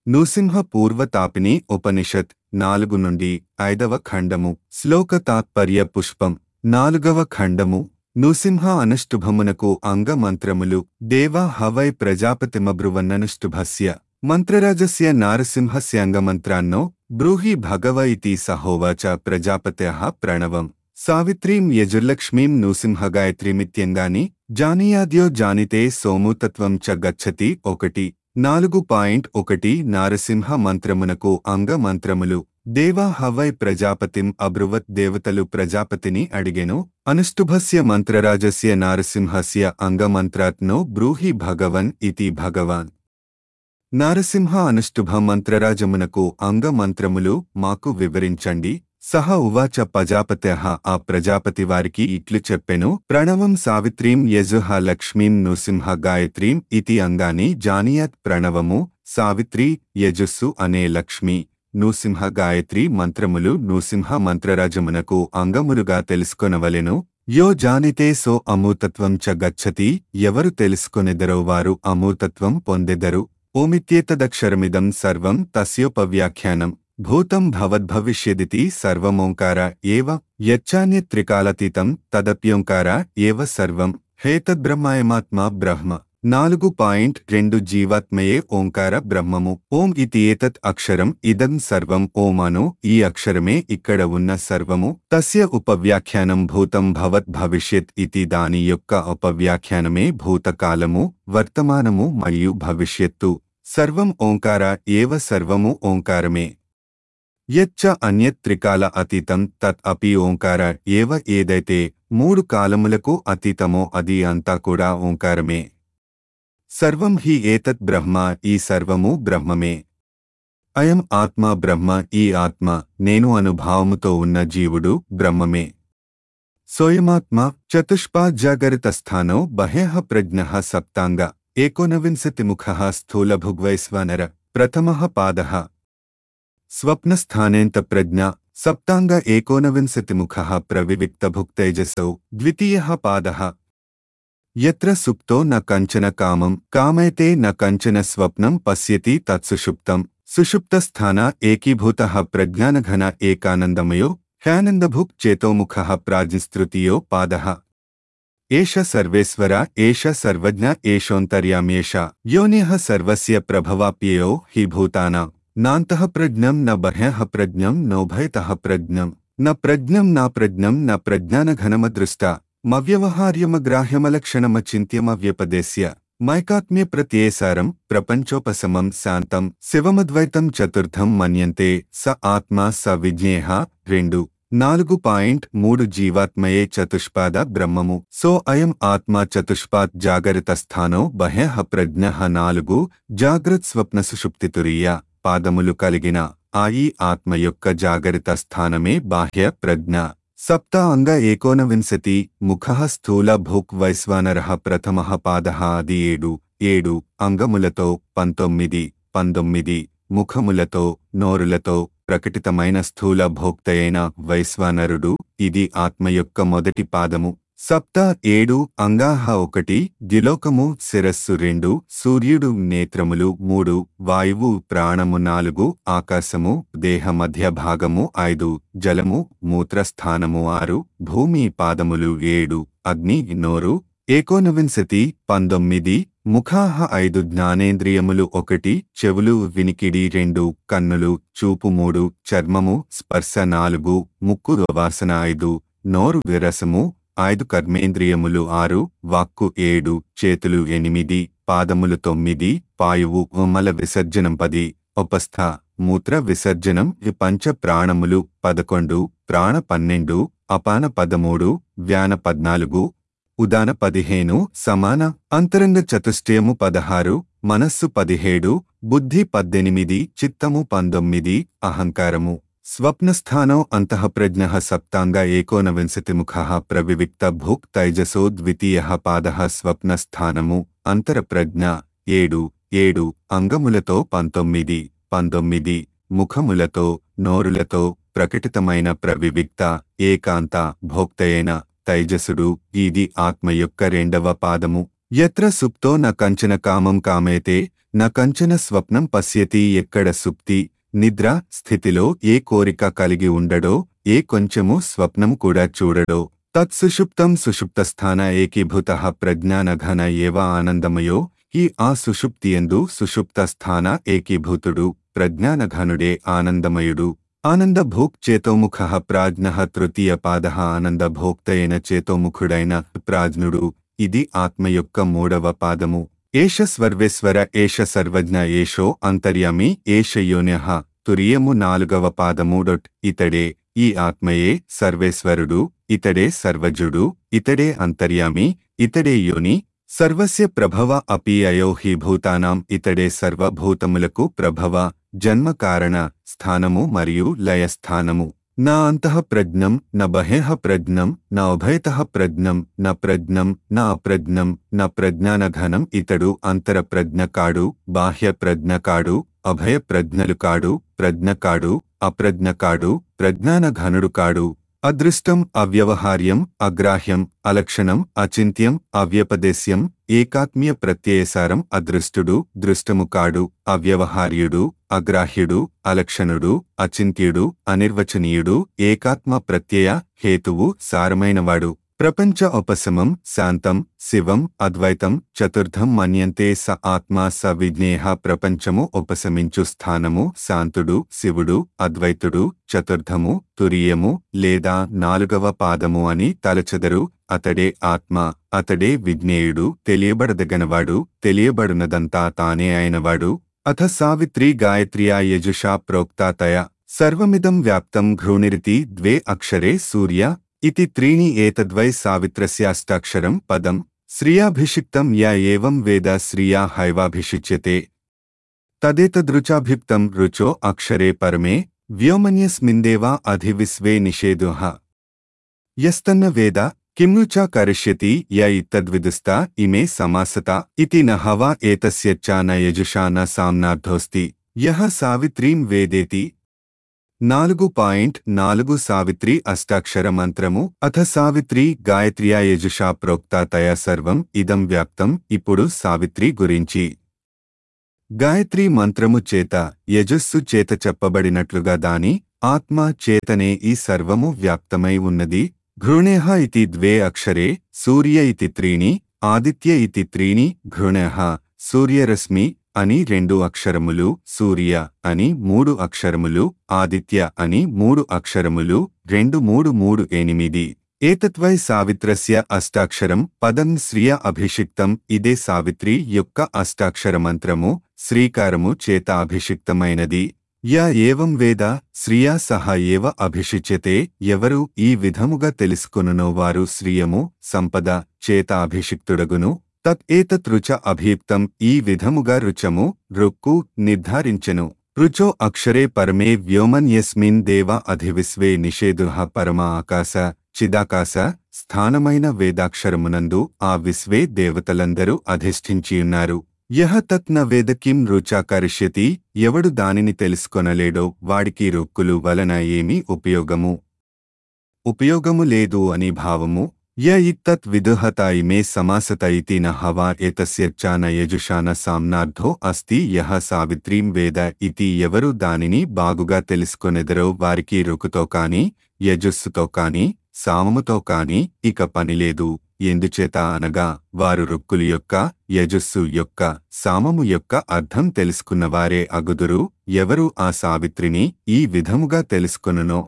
నృసింహ పూర్వతాపిని ఉపనిషత్ నాలుగు నుండి ఐదవ ఖండము శ్లోక తాత్పర్య పుష్పం నాలుగవ ఖండము నృసింహ అనుష్ఠుభమునకు అంగమంత్రములు దేవా హవై ప్రజాపతిమబ్రువన్ననుష్ఠుభస్య మంత్రరాజస్య నారసింహస్యాంగమంత్రాన్నో బ్రూహి భగవ ఇతి సహోవాచ ప్రజాపత్యః ప్రణవం సావిత్రీం యజుర్లక్ష్మీం నృసింహగాయత్రీమిత్యంగాని జానీయాద్యో జానితే సోముతత్వం చ గచ్చతి ఒకటి నాలుగు పాయింట్ ఒకటి నారసింహ మంత్రమునకు అంగ మంత్రములు దేవా హవై ప్రజాపతిం అబ్రువత్ దేవతలు ప్రజాపతిని అడిగెను అనుష్ఠుభస్య మంత్రరాజస్య నారసింహస్య అంగమంత్రాత్నో బ్రూహి భగవన్ ఇతి భగవాన్ నారసింహ అనుష్ఠుభ మంత్రరాజమునకు అంగ మంత్రములు మాకు వివరించండి సహ ఉవాచ ప్రజాపత్యః ఆ ప్రజాపతి వారికి ఇట్లు చెప్పెను ప్రణవం సావిత్రీం యజుహ లక్ష్మీం నృసింహ గాయత్రీం ఇతి అంగాని జానియత్ ప్రణవము సావిత్రి యజస్సు అనే లక్ష్మి నృసింహ గాయత్రి మంత్రములు నృసింహ మంత్రరాజమునకు అంగములుగా తెలుసుకొనవలెను యో జానితే సో అమూతత్వం చ గచ్చతి ఎవరు తెలుసుకొనెదరో వారు అమూతత్వం పొందెదరు ఓమిత్యేతదక్షరమిదం సర్వం తస్యోపవ్యాఖ్యానం భూతం భవద్భవిష్యదితి సర్వమోంకార ఏవ యచ్చాన్యత్రికాలతీతం తదప్యోంకార ఏవ సర్వం హేతద్బ్రహ్మాయమాత్మా బ్రహ్మ నాలుగు పాయింట్ రెండు జీవాత్మయే ఓంకార బ్రహ్మము ఓం ఇతి ఏతత్ అక్షరం ఇదం సర్వం ఓమను ఈ అక్షరమే ఇక్కడ ఉన్న సర్వము తస్య ఉపవ్యాఖ్యానం భూతం భవత్ భవిష్యత్ ఇతి దాని యొక్క ఉపవ్యాఖ్యానమే భూతకాలము వర్తమానము మరియు భవిష్యత్తు సర్వం ఓంకార ఏవ సర్వము ఓంకారమే యచ్చ అన్యత్రికాల అతీతం తత్ అపి ఓంకార ఏవ ఏదైతే మూడు కాలములకు అతీతమో అది అంతా కూడా ఓంకారమే సర్వం హి ఏతత్ బ్రహ్మ ఈ సర్వము బ్రహ్మమే అయం ఆత్మ బ్రహ్మ ఈ ఆత్మ నేను అనుభావముతో ఉన్న జీవుడు బ్రహ్మమే సోయమాత్మ చతుష్పా జాగరితస్థానో బహ్యః ప్రజ్ఞః సప్తాంగ ఏకోనవింశతిముఖ స్థూలభుగ్వైశ్వానర ప్రథమః పాదః స్వప్నస్థానేంత ప్రజ్ఞ సప్తాంగ ఏకోనవింశతిముఖ ప్రవివిక్తభుక్తైజసౌ ద్వితీయః పాదః యత్ర సుప్తో న కంచన కామం కామైతే న కంచన స్వప్నం పశ్యతి తత్సుషుప్తం సుషుప్తస్థాన ఏకీభూత ప్రజ్ఞానఘన ఏకానందమయో హ్యానందభుక్ చేతోముఖ ప్రాజ్ఞస్తృతీయో పాద ఏష సర్వేశ్వర ఏష సర్వజ్ఞ ఏషోంతర్యామ్యేష యోనిః సర్వస్య ప్రభవాప్యయో హి భూతానా నాంతః ప్రజ్ఞం న బహ్యః ప్రజ్ఞం నోభయతః ప్రజ్ఞం న ప్రజ్ఞం నా ప్రజ్ఞం న ప్రజ్ఞానఘనమదృష్ట మవ్యవహార్యమగ్రాహ్యమలక్షణమచింత్యమవ్యపదేశ్య మైకాత్మ్య ప్రత్యేసారం ప్రపంచోపశమం శాంతం శివమద్వైతం చతుర్థం మన్యంతే స ఆత్మా స విజ్ఞేహ రెండు నాలుగు పాయింట్ మూడు జీవాత్మయే చతుష్పాద బ్రహ్మము సో అయం ఆత్మ చతుష్పాద్ జాగరిత స్థానో బహ్యః ప్రజ్ఞ నాలుగు జాగ్రత్ స్వప్న సుషుప్తితురీయ పాదములు కలిగిన ఆ ఈ ఆత్మ యొక్క జాగరిత స్థానమే బాహ్య ప్రజ్ఞ సప్త అంగ ఏకోనవింశతి ముఖ స్థూల భూక్ వైశ్వానర ప్రథమ పాద అది ఏడు ఏడు అంగములతో పంతొమ్మిది పంతొమ్మిది ముఖములతో నోరులతో ప్రకటితమైన స్థూల భోక్తయైన వైశ్వానరుడు ఇది ఆత్మ యొక్క మొదటి పాదము సప్త ఏడు అంగాహ ఒకటి ద్యులోకము శిరస్సు రెండు సూర్యుడు నేత్రములు మూడు వాయువు ప్రాణము నాలుగు ఆకాశము దేహ మధ్య భాగము ఐదు జలము మూత్రస్థానము ఆరు భూమి పాదములు ఏడు అగ్ని నోరు ఏకోనవింశతి పంతొమ్మిది ముఖాహ ఐదు జ్ఞానేంద్రియములు ఒకటి చెవులు వినికిడి రెండు కన్నులు చూపు మూడు చర్మము స్పర్శ నాలుగు ముక్కు వాసన ఐదు నోరు విరసము ఐదు కర్మేంద్రియములు ఆరు వాక్కు ఏడు చేతులు ఎనిమిది పాదములు తొమ్మిది పాయువు మల విసర్జనం పది ఉపస్థ మూత్ర విసర్జనం ఈ పంచ ప్రాణములు పదకొండు ప్రాణ పన్నెండు అపాన పదమూడు వ్యాన పద్నాలుగు ఉదాన పదిహేను సమాన అంతరంగ చతుష్టయము పదహారు మనస్సు పదిహేడు బుద్ధి పద్దెనిమిది చిత్తము పంతొమ్మిది అహంకారము స్వప్నస్థానో అంతఃప్రజ్ఞ సప్తాంగ ఏకోనవింశతిముఖ ప్రవివిక్త భుక్ తైజసో ద్వితీయ పాద స్వప్నస్థానము అంతరప్రజ్ఞ ఏడు ఏడు అంగములతో పంతొమ్మిది పంతొమ్మిది ముఖములతో నోరులతో ప్రకటితమైన ప్రవివిక్త ఏకాంత భోక్తయైన తైజసుడు ఇది ఆత్మ యొక్క రెండవ పాదము యత్ర సుప్తో న కంచన కామం కామేతే న కంచన స్వప్నం పశ్యతి ఎక్కడ సుప్తి నిద్ర స్థితిలో ఏ కోరిక కలిగి ఉండడో ఏ కొంచెము స్వప్నం కూడా చూడడో తత్సుషుప్తం సుషుప్తస్థాన ఏకీభూత ప్రజ్ఞానఘన ఏవ ఆనందమయో ఈ ఆ సుషుప్తియందు సుషుప్త స్థాన ఏకీభూతుడు ప్రజ్ఞానఘనుడే ఆనందమయుడు ఆనందభోక్ చేతోముఖ ప్రాజ్ఞ తృతీయ పాద ఆనందభోక్తయైన చేతోముఖుడైన ప్రాజ్ఞుడు ఇది ఆత్మ యొక్క మూడవ పాదము ఏష స్వర్వేశ్వర ఏష సర్వజ్ఞ ఏషో అంతర్యామి ఏష యోన్య తురియము నాలుగవ పాదము డొట్ ఇతడే ఈ ఆత్మయే సర్వేశ్వరుడు ఇతడే సర్వజుడు ఇతడే అంతర్యామి ఇతడే యోని సర్వస్య ప్రభవ అపి అయో హి భూతానాం ఇతడే సర్వభూతములకు ప్రభవ జన్మ కారణ స్థానము మరియు లయస్థానము నా అంతః ప్రజ్ఞం న బహేహ ప్రజ్ఞం న ఉభయతః ప్రజ్ఞం న ప్రజ్ఞం న అప్రజ్ఞం న ప్రజ్ఞానఘనం ఇతడు అంతర ప్రజ్ఞ కాడు బాహ్య ప్రజ్ఞ కాడు అభయ ప్రజ్ఞలు కాడు ప్రజ్ఞ కాడు అప్రజ్ఞ కాడు ప్రజ్ఞానఘనుడు కాడు అదృష్టం అవ్యవహార్యం అగ్రాహ్యం అలక్షణం అచింత్యం అవ్యపదేశ్యం ఏకాత్మ్య ప్రత్యయసారం అదృష్టుడు దృష్టము కాడు అవ్యవహార్యుడు అగ్రాహ్యుడు అలక్షణుడు అచింత్యుడు అనిర్వచనీయుడు ఏకాత్మ ప్రత్యయ హేతువు సారమైనవాడు ప్రపంచ ఉపశమం శాంతం శివం అద్వైతం చతుర్థం మన్యంతే స ఆత్మా స విజ్ఞేహ ప్రపంచము ఉపశమించు స్థానము శాంతుడు శివుడు అద్వైతుడు చతుర్థము తురియము లేదా నాలుగవ పాదము అని తలచెదరు అతడే ఆత్మ అతడే విజ్ఞేయుడు తెలియబడదగనవాడు తెలియబడునదంతా తానే అయినవాడు అథ సావిత్రి గాయత్ర్యా యజుషా ప్రోక్తాతయ సర్వమిదం వ్యాప్తం ఘ్రూణిరితి ద్వే అక్షరే సూర్య ఇతి త్రీణి ఏతద్వై సావిత్రస్యాష్టాక్షరం పదం శ్రియాభిషిక్తం యా ఏవం వేద శ్రియా హైవాభిషిచ్యతే తదేతదృచాభిక్తం రుచో అక్షరే పరమే వ్యోమన్యస్మిందేవా అధివిశ్వే నిషేధుః యస్తన్న వేద కిమ్ను చ కరిష్యతి య ఇత్తద్విదుస్తా ఇమే సమాసత ఇతి న హవా ఏతస్య చ న యజుషా న సామ్నార్థోస్తి యః సావిత్రీం వేదేతి నాలుగు పాయింట్ నాలుగు సావిత్రి అష్టాక్షర మంత్రము అథ సావిత్రి గాయత్ర్యా యజుషా ప్రోక్తాతయ సర్వం ఇదం వ్యాప్తం ఇప్పుడు సావిత్రి గురించి గాయత్రి మంత్రము చేత యజస్సు చేత చెప్పబడినట్లుగా దాని ఆత్మ చేతనే ఈ సర్వము వ్యాప్తమై ఉన్నది ఘృణేహ ఇతి ద్వే అక్షరే సూర్య ఇతి త్రీణి ఆదిత్య ఇతి త్రీణి ఘృణేహ సూర్యరశ్మి అని రెండు అక్షరములు సూర్య అని మూడు అక్షరములు ఆదిత్య అని మూడు అక్షరములు రెండు మూడు మూడు ఎనిమిది ఏతత్వై సావిత్రస్య అష్టాక్షరం పదం శ్రియ అభిషిక్తం ఇదే సావిత్రి యొక్క అష్టాక్షర మంత్రము శ్రీకారము చేత అభిషిక్తమైనది యా ఏవం వేద శ్రియా సహ ఏవ అభిషిచ్యతే ఎవరు ఈ విధముగా తెలుసుకొనునో వారు శ్రియము సంపద చేత అభిషిక్తుడగును తత్ ఏతత్ రుచ అభియుక్తం ఈ విధముగా రుచము రుక్కు నిర్ధారించెను రుచో అక్షరే పరమే వ్యోమన్ యస్మిన్ దేవ అధివిశ్వే నిషేధుః పరమ ఆకాశ చిదాకాశ స్థానమైన వేదాక్షరమునందు ఆ విశ్వే దేవతలందరూ అధిష్ఠించియున్నారు యహ తత్ న వేద కిం రుచా కరిష్యతి ఎవడు దానిని తెలుసుకొనలేడో వాడికి రొక్కులు వలన ఏమీ ఉపయోగము ఉపయోగము లేదు అని భావము య ఇత్తత్ విదుహత ఇమే సమాసత ఇతి న హవా ఏతస్య చ న యజుషా న సామ్నార్థో అస్తి యహ సావిత్రీం వేద ఇతి ఎవరు దానిని బాగుగా తెలుసుకొనెదరో వారికి రుకుతో కాని యజస్సుతో కాని సామముతో కాని ఇక పనిలేదు ఎందుచేత అనగా వారు రుక్కులు యొక్క యజస్సు యొక్క సామము యొక్క అర్థం తెలుసుకున్నవారే అగుదురు ఎవరు ఆ సావిత్రిని ఈ విధముగా తెలుసుకొనునో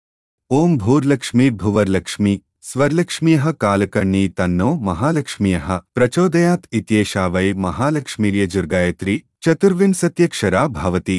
ఓం భూర్లక్ష్మి భువర్లక్ష్మి స్వర్లక్ష్మ్యః కాలకర్ణీ తన్నో మహాలక్ష్మ్యః ప్రచోదయాత్ ఇత్యేషా వై మహాలక్ష్మీర్యజుర్గాయత్రి చతుర్వింశత్యక్షరా భవతి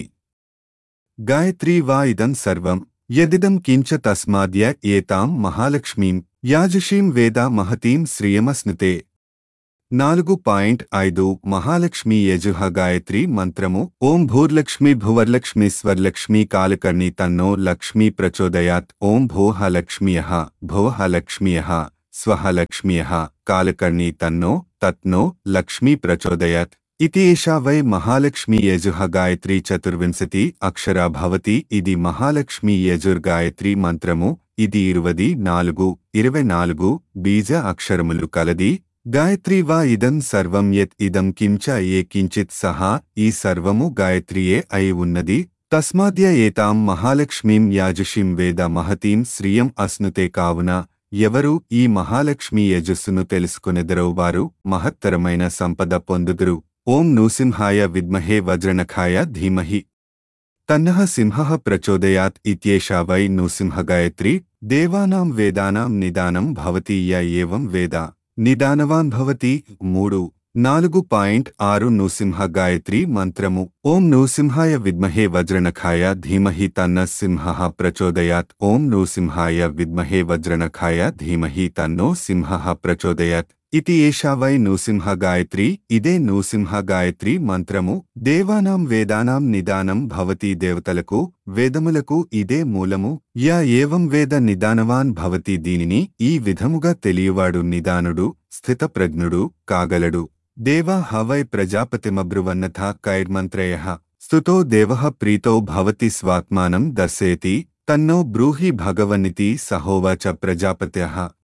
గాయత్రీ వా ఇదం సర్వం యదిదం కించ తస్మాద్య ఏతాం మహాలక్ష్మీం యాజుషీం వేద మహతీం శ్రియమస్నుతే నాలుగు పాయింట్ ఐదు మహాలక్ష్మి యజుహ గాయత్రి మంత్రము ఓం భూర్లక్ష్మి భువర్లక్ష్మి స్వర్లక్ష్మి కాలకర్ణి తన్నో లక్ష్మీ ప్రచోదయాత్ ఓం భోహ లక్ష్మియః భోహ లక్ష్మియః స్వహ లక్ష్మియః కాలకర్ణి తన్నో తత్నో లక్ష్మీ ప్రచోదయాత్ ఇతి ఏషా వై మహాలక్ష్మి యజుహ గాయత్రి చతుర్వింశతి అక్షరా భవతి ఇది మహాలక్ష్మి యజుర్ గాయత్రి మంత్రము ఇది ఇరువది నాలుగు ఇరవై నాలుగు బీజ అక్షరములు కలది గాయత్రీ వా ఇదం సర్వం యత్ ఇదం కించ ఏ కించిత్ సహా ఈ సర్వము గాయత్రియే అయి ఉన్నది తస్మాద్య ఏతాం మహాలక్ష్మీం యాజుషిం వేద మహతీం శ్రియం అస్నుతే కావున ఎవరు ఈ మహాలక్ష్మి యజస్సును తెలుసుకునెదరో వారు మహత్తరమైన సంపద పొందుదురు ఓం నృసింహాయ విద్మహే వజ్రనఖాయ ధీమహి తన్నః సింహః ప్రచోదయాత్ ఇత్యేషా వై నృసింహ గాయత్రి దేవానాం వేదానాం నిదానం భవతి య ఏవం వేద నిదానవాన్ భవతి మూడు నాలుగు పాయింట్ ఆరు నృసింహ గాయత్రి మంత్రము ఓం నృసింహాయ విద్మహే వజ్రనఖాయ ధీమహి తన్న సింహ ప్రచోదయాత్ ఓం నృసింహాయ విద్మహే వజ్రనఖాయ ధీమహి తన్నో సింహ ప్రచోదయాత్ ఇది ఏషా వై నృసింహ గాయత్రి ఇదే నృసింహ గాయత్రి మంత్రము దేవానాం వేదానాం నిదానం భవతి దేవతలకు వేదములకు ఇదే మూలము యా ఏవం వేద నిదానవాన్ భవతి దీనిని ఈ విధముగా తెలియవాడు నిదానుడు స్థితప్రజ్ఞుడు కాగలడు దేవా హవై ప్రజాపతిమబ్రువన్నథా కైర్మంత్రయ స్తుతో దేవ ప్రీతో భవతి స్వాత్మానం దర్శయతి తన్నో బ్రూహి భగవనితి సహోవాచ ప్రజాపత్యః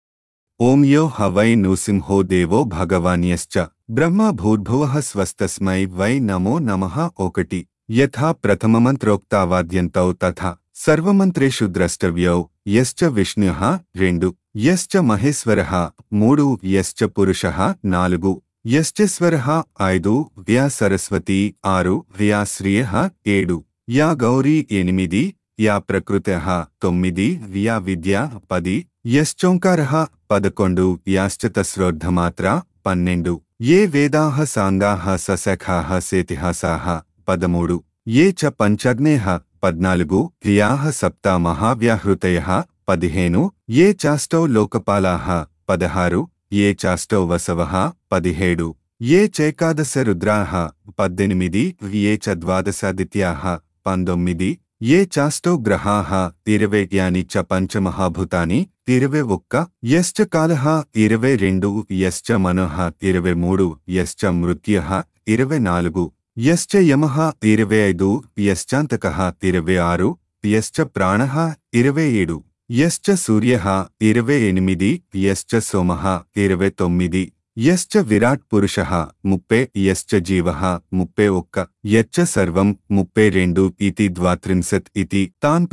ఓం యో హవై నృసింహో దేవో భగవాన్యశ్చ బ్రహ్మ భూర్భువః స్వస్తస్మై వై నమో నమః ఒకటి యథా ప్రథమమంత్రోక్తావాద్యంతౌ తథా సర్వమంత్రేషు ద్రష్టవ్యౌ యశ్చ విష్ణుః రెండు యశ్చ మహేశ్వరః మూడు యశ్చ పురుషః నాలుగు యశ్చేశ్వరః ఐదు వ్యా సరస్వతి ఆరు వ్యా శ్రియః ఏడు యా గౌరీ ఎనిమిది యా ప్రకృతః తొమ్మిది వ్యా విద్య పది యశ్చోంకారః పదకొండు యాశ్చ తస్రోర్ధమాత్ర పన్నెండు ఏ వేదాః సాంగాః సశఖాః సేతిహాసాః పదమూడు ఏ చ పంచగ్నేః పద్నాలుగు వ్యాః సప్త మహావ్యాహృతయః పదిహేను ఏ చాష్టౌ లోకపాలాః పదహారు ఏ చాష్టౌ వసవః పదిహేడు ఏ చైకాదశ రుద్రాః పద్దెనిమిది ఏ చ ద్వాదశాదిత్యాః పంతొమ్మిది ఏ చాష్టౌ గ్రహాః ఇరవై యాని చ పంచమహాభూతాని ఇరవై ఒక్క యశ్చ కాలః ఇరవై రెండు యశ్చ మనః ఇరవై మూడు యశ్చ మృత్యః ఇరవై నాలుగు యశ్చ యమః ఇరవై ఐదు యశ్చాంతకః ఇరవై ఆరు యశ్చ ప్రాణః ఇరవై ఏడు యశ్చ సూర్యః ఇరవై ఎనిమిది యశ్చ సోమః ఇరవై తొమ్మిది యశ్చ విరాట్ పురుషః ముప్పై యశ్చ జీవః ముప్పై ఒక్క యచ్చ సర్వం ముప్పై రెండు ఇతి ద్వాత్రింశత్ ఇతి తాన్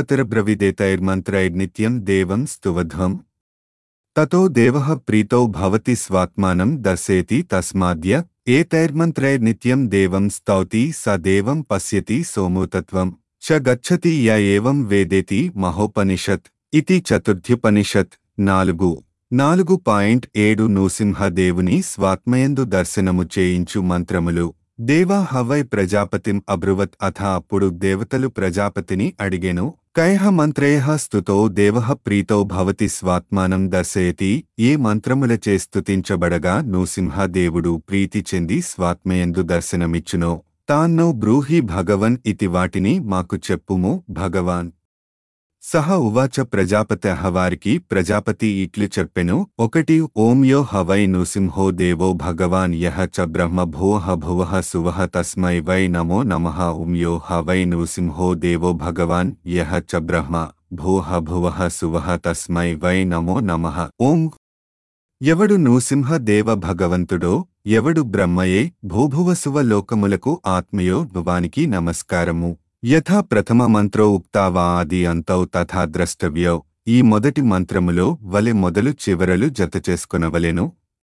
ప్రజాపతిరబ్రవిదేతైర్మంత్రైర్నిత్యం దేవం స్తువధ్వం తతో దేవః ప్రీతో భవతి స్వాత్మానం దర్శయతి తస్మాద్య ఏతైర్మంత్రైర్నిత్యం దేవం స్తౌతి స దేవం పశ్యతి సోమూతత్వం చ గచ్చతి య ఏవం వేదేతి మహోపనిషత్ ఇతి చతుర్థ్యుపనిషత్ నాలుగు నాలుగు పాయింట్ ఏడు నృసింహదేవుని స్వాత్మయందు దర్శనము చేయించు మంత్రములు దేవా హవై ప్రజాపతిం అబ్రువత్ అథ అప్పుడు దేవతలు ప్రజాపతిని అడిగెను కైహ మంత్రేయ స్తుతో దేవః ప్రీతో భవతి స్వాత్మానం దర్శయతి ఏ మంత్రములచే స్తుతించబడగా నృసింహదేవుడు ప్రీతి చెంది స్వాత్మయందు దర్శనమిచ్చునో తాన్నో బ్రూహి భగవన్ ఇతి వాటిని మాకు చెప్పుము భగవాన్ సహ ఉవాచ ప్రజాపతి వారికి ప్రజాపతి ఇట్లు చెప్పెను ఒకటి ఓం యో హవై నృసింహో దేవో భగవాన్ యహ చ బ్రహ్మ భూః భువః సువః తస్మై వై నమో నమః ఓం యో హవై నృసింహో దేవో భగవాన్ యహ చ బ్రహ్మ భూః భువః సువః తస్మై వై నమో నమః ఓం ఎవడు నృసింహ దేవ భగవంతుడో ఎవడు బ్రహ్మయే భూభువసువ లోకములకు ఆత్మయో వానికి నమస్కారము యథా ప్రథమ మంత్రో ఉక్తావా ఆది అంతౌ తథా ద్రష్టవ్యౌ ఈ మొదటి మంత్రములో వలె మొదలు చివరలు జతచేసుకొనవలెను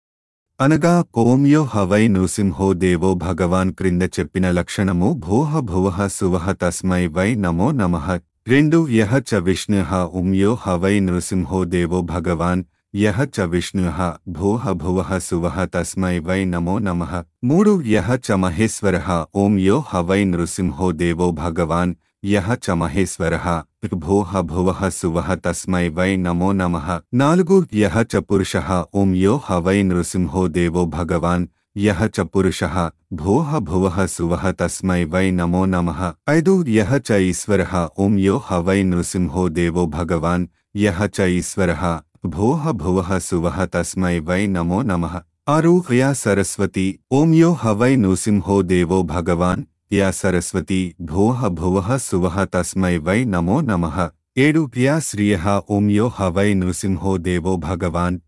అనగా ఓంయో హవై నృసింహో దేవో భగవాన్ క్రింద చెప్పిన లక్షణము భూహ భువః సువః తస్మై వై నమో నమః రెండు యహ చ విష్ణుః ఉమ్యో హవై నృసింహో దేవో భగవాన్ యహ చ విష్ణుః భూః భువః సువః తస్మై వై నమో నమః మూడు యహ చ మహేశ్వరః ఓం యో హవై నృసింహో దేవో భగవాన్ యహ చ మహేశ్వరః భూః భువః సువః తస్మై వై నమో నమః నాలుగు యహ చ పురుషః ఓం యో హవై నృసింహో దేవో భగవాన్ యహ చ పురుషః భూః భువః సువః తస్మై వై నమో నమః ఐదు యహ చ ఈశ్వరః ఓం యో హవై నృసింహో దేవో భగవాన్ యహ చ ఈశ్వరః భూః భువః సువః తస్మై వై నమో నమః ఆరు యా సరస్వతి ఓం యో హవై నృసింహో దేవో భగవాన్ యా సరస్వతి భూః భువః సువః తస్మై వై నమో నమః ఏడు యా శ్రియః ఓం యో హవై నృసింహో దేవో భగవాన్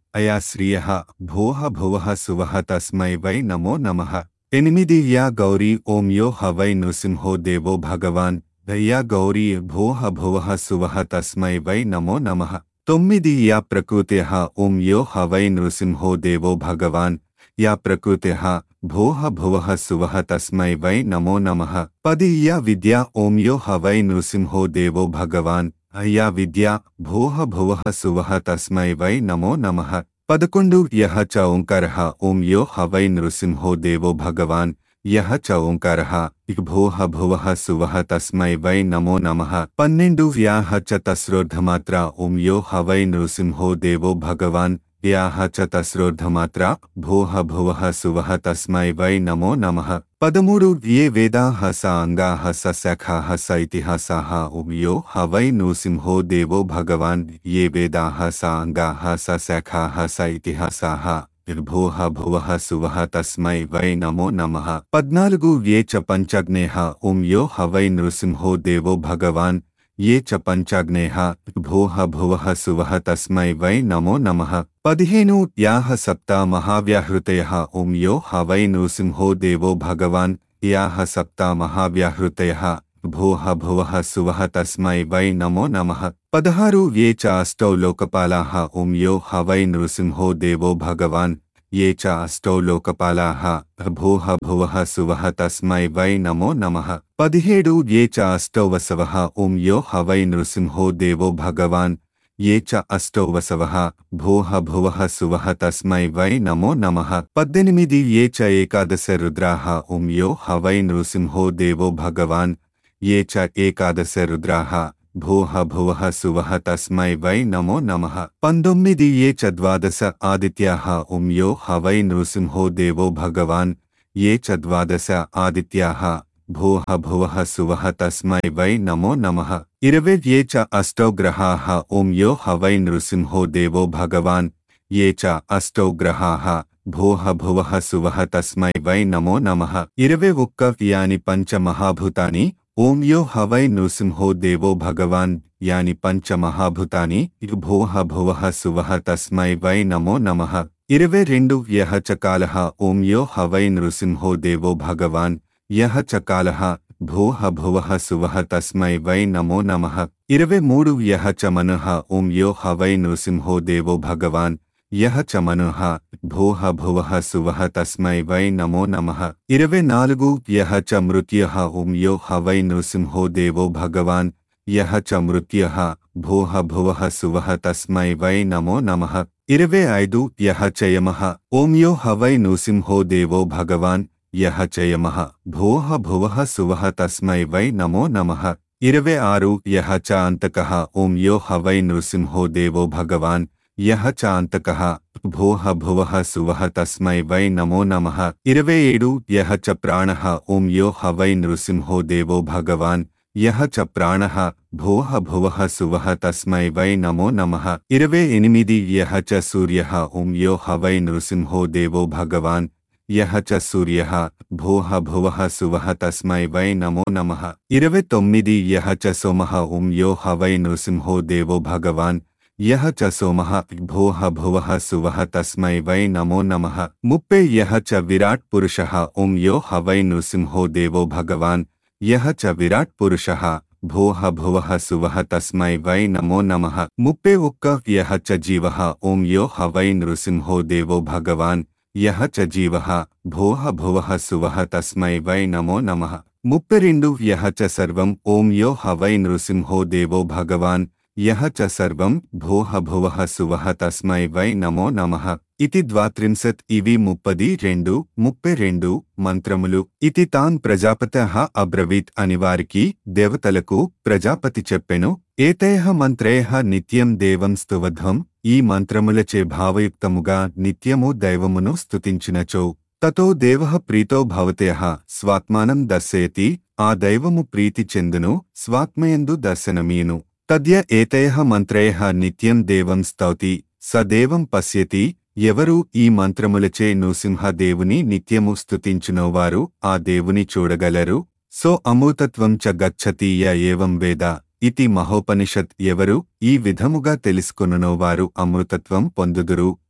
అయా శ్రియ భోహ భువః సువః తస్మై వై నమో నమః ఎనిమిది యా గౌరీ ఓం యో హ వై నృసింహో దేవో భగవాన్ దయ్యా గౌరీ భోహ భువః సువః తస్మై వై నమో నమః తొమ్మిది యా ప్రకృత్యః ఓం యో హ వై నృసింహో దేవో భగవాన్ యా ప్రకృత్యః భోహ భువః సువః తస్మై వై నమో నమః పది యా విద్యా ఓం యో హ వై నృసింహో దేవో భగవాన్ అయ్యా విద్యా భోహ భువః సువః తస్మై వై నమో నమః పదకొండు యహ చ ఓంకారః ఓం యో హ వై నృసింహో దేవో భగవాన్ యహ చ ఓంకారః భోహ భువః సువః తస్మై వై నమో నమః పన్నెండు వ్యాహ చ తస్రోర్ధమాత్ర ఓం యో హ వై నృసింహో దేవో భగవాన్ యాహ చ తస్రోర్ధమాత్ర భోహ భువః సువః తస్మై వై నమో నమః పదమూడు ఏ వేదాః స అంగాః స శాఖాః స ఇతిహాసాః ఓం యో హ వై నృసింహో దేవో భగవాన్ ఏ వేదాః స అంగాః స శాఖాః స ఇతిహాసాః నిర్భోహ భువః సువః తస్మై వై నమో నమః పద్నాలుగు ఏ చ పంచాగ్నేః ఓం యో హ వై నృసింహో దేవో భగవాన్ ఏ చ పంచాగ్నేః భోహ భువః సువః తస్మై వై నమో నమః పదిహేను యాహ సప్త మహావ్యాహృతయః ఓం యో హ వై నృసింహో దేవో భగవాన్ యాహ సప్త మహావ్యాహృతయః భోహ భువః సువః తస్మై వై నమో నమః పదహారు ఏ చ అష్టౌ లోకపాలాః ఓం యో హ వై నృసింహో దేవో భగవాన్ ఏ చ అష్టౌ లోకపాలాః భోహ భువః సువః తస్మై వై నమో నమః పదిహేడు ఏ చ అష్టౌ వసవః ఓం యో హ వై నృసింహో దేవో భగవాన్ ఏ చ అష్టౌ వసవః భోహ భువః సువః తస్మై వై నమో నమః పద్దెనిమిది ఏ చ ఏకాదశ రుద్రాః ఓం యో హ వై నృసింహో దేవో భగవాన్ ఏ చ ఏకాదశ రుద్రాః భోహ భువః సువః తస్మై వై నమో నమః పంతొమ్మిది ఏ చ ద్వాదశ ఆదిత్యాః ఓం యో హ వై నృసింహో దేవో భగవాన్ ఏ చ ద్వాదశ ఆదిత్యాః భోహ భువః సువః తస్మై వై నమో నమః ఇరవై ఏ చ అష్టౌ గ్రహాః ఓం యో హ వై నృసింహో దేవో భగవాన్ ఏ చ అష్టౌ గ్రహాః భోహ భువః సువః తస్మై వై నమో నమః ఇరవై ఒక్క యాని పంచ మహాభూతాని ఓం యో హ వై నృసింహో దేవో భగవాన్ యాని పంచ మహాభూతాని భోహ భువః సువః తస్మై వై నమో నమః ఇరవై రెండు యహ చ కాలః ఓం యో హ వై నృసింహో దేవో భగవాన్ యహ చ కాలః భోహ భువః సువః తస్మై వై నమో నమః ఇరవై మూడు యహ చ మనః ఓం యో హ వై నృసింహో దేవో భగవాన్ యహ చ మనః భోహ భువః సువః తస్మై వై నమో నమః ఇరవై నాలుగు యహ చ మృత్యః ఓం యో హ వై నృసింహో దేవో భగవాన్ యహ చ మృత్యః భోహ భువః సువః తస్మై వై నమో నమః ఇరవై ఐదు యహ చ యమః ఓం యో హ వై నృసింహో దేవో భగవాన్ యహ చ యమః భోహ భువః సువః తస్మై వై నమో నమః ఇరవై ఆరు యహ చ అంతకః ఓం యో హ వై నృసింహో దేవో భగవాన్ యహ చ అంతకః భోహ భువః సువః తస్మై వై నమో నమః ఇరవై ఏడు యహ చ ప్రాణః ఓం యో హ వై నృసింహో దేవో భగవాన్ యహ చ ప్రాణః భోహ భువః సువః తస్మై వై నమో నమః ఇరవై ఎనిమిది యహ చ సూర్యః ఓం యో హ వై నృసింహో దేవో భగవాన్ యహ చ సూర్యః భోహ భువః సువః తస్మై వై నమో నమః ఇరవై తొమ్మిది యహ చ సోమః ఓం యో హ వై నృసింహో దేవో భగవాన్ యహ చ సోమః భోహ భువః సువః తస్మై వై నమో నమః ముప్పై యహ చ విరాట్ పురుషః ఓం యో హ వై నృసింహో దేవో భగవాన్ యహ చ విరాట్ పురుషః భోహ భువః సువః తస్మై వై నమో నమః ముప్పై ఒక్క యహ చ జీవః ఓం యో హ వై నృసింహో దేవో భగవాన్ యహ చ జీవః భోహ భువః సువః తస్మై వై నమో నమః ముప్పై రెండు యహ చ సర్వం ఓం యో హ వై నృసింహో దేవో భగవాన్ యహ చ సర్వం భోహ భువః సువః తస్మై వై నమో నమః ఇతి ద్వాత్రింశత్ ఇవి ముప్పది రెండు ముప్పై రెండు మంత్రములు ఇతి తాన్ ప్రజాపత అబ్రవీత్ అని వారికి దేవతలకు ప్రజాపతి చెప్పెను ఏతేహ మంత్రేహ నిత్యం దేవం స్తువధ్వం ఈ మంత్రములచే భావయుక్తముగా నిత్యము దైవమును స్తుతించినచో తతో దేవః ప్రీతో భవతేహ స్వాత్మానం దర్శయతి ఆ దైవము ప్రీతి చెందును స్వాత్మయందు దర్శనమీను తద్య ఏతేహ మంత్రేహ నిత్యం దేవం స్తౌతి స దేవం పశ్యతి ఎవరు ఈ మంత్రములచే నృసింహ దేవుని నిత్యము స్తుతించునోవారు ఆ దేవుని చూడగలరు సో అమృతత్వం చ గచ్చతి య ఏవం వేద ఇతి మహోపనిషత్ ఎవరు ఈ విధముగా తెలుసుకొనునోవారు అమృతత్వం పొందుదురు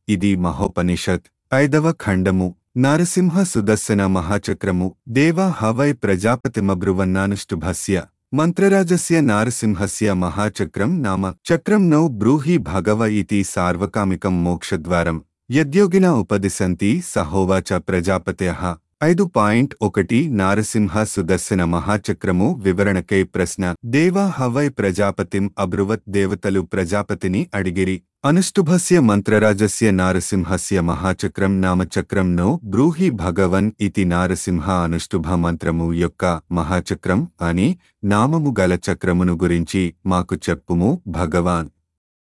ఇది మహోపనిషత్ ఐదవ ఖండము నారసింహ సుదర్శన మహాచక్రము దేవా హవై ప్రజాపతిమబ్రువన్నానుష్టుభస్య మంత్రరాజస్య నారసింహస్య మహాచక్రం నామ చక్రం నౌ బ్రూహి భగవ ఇతి సార్వకామికం మోక్షద్వారం యద్యోగిన ఉపదిశంతి సహోవాచ ప్రజాపత్యః ఐదు పాయింట్ ఒకటి నారసింహ సుదర్శన మహాచక్రము వివరణకై ప్రశ్న దేవా హవై ప్రజాపతిం అబ్రువత్ దేవతలు ప్రజాపతిని అడిగిరి అనుష్టుభస్య మంత్రరాజస్య నారసింహస్య మహాచక్రం నామచక్రం నో బ్రూహి భగవన్ ఇతి నారసింహ అనుష్టుభ మంత్రము యొక్క మహాచక్రం అని నామము గల చక్రమును గురించి మాకు చెప్పుము భగవాన్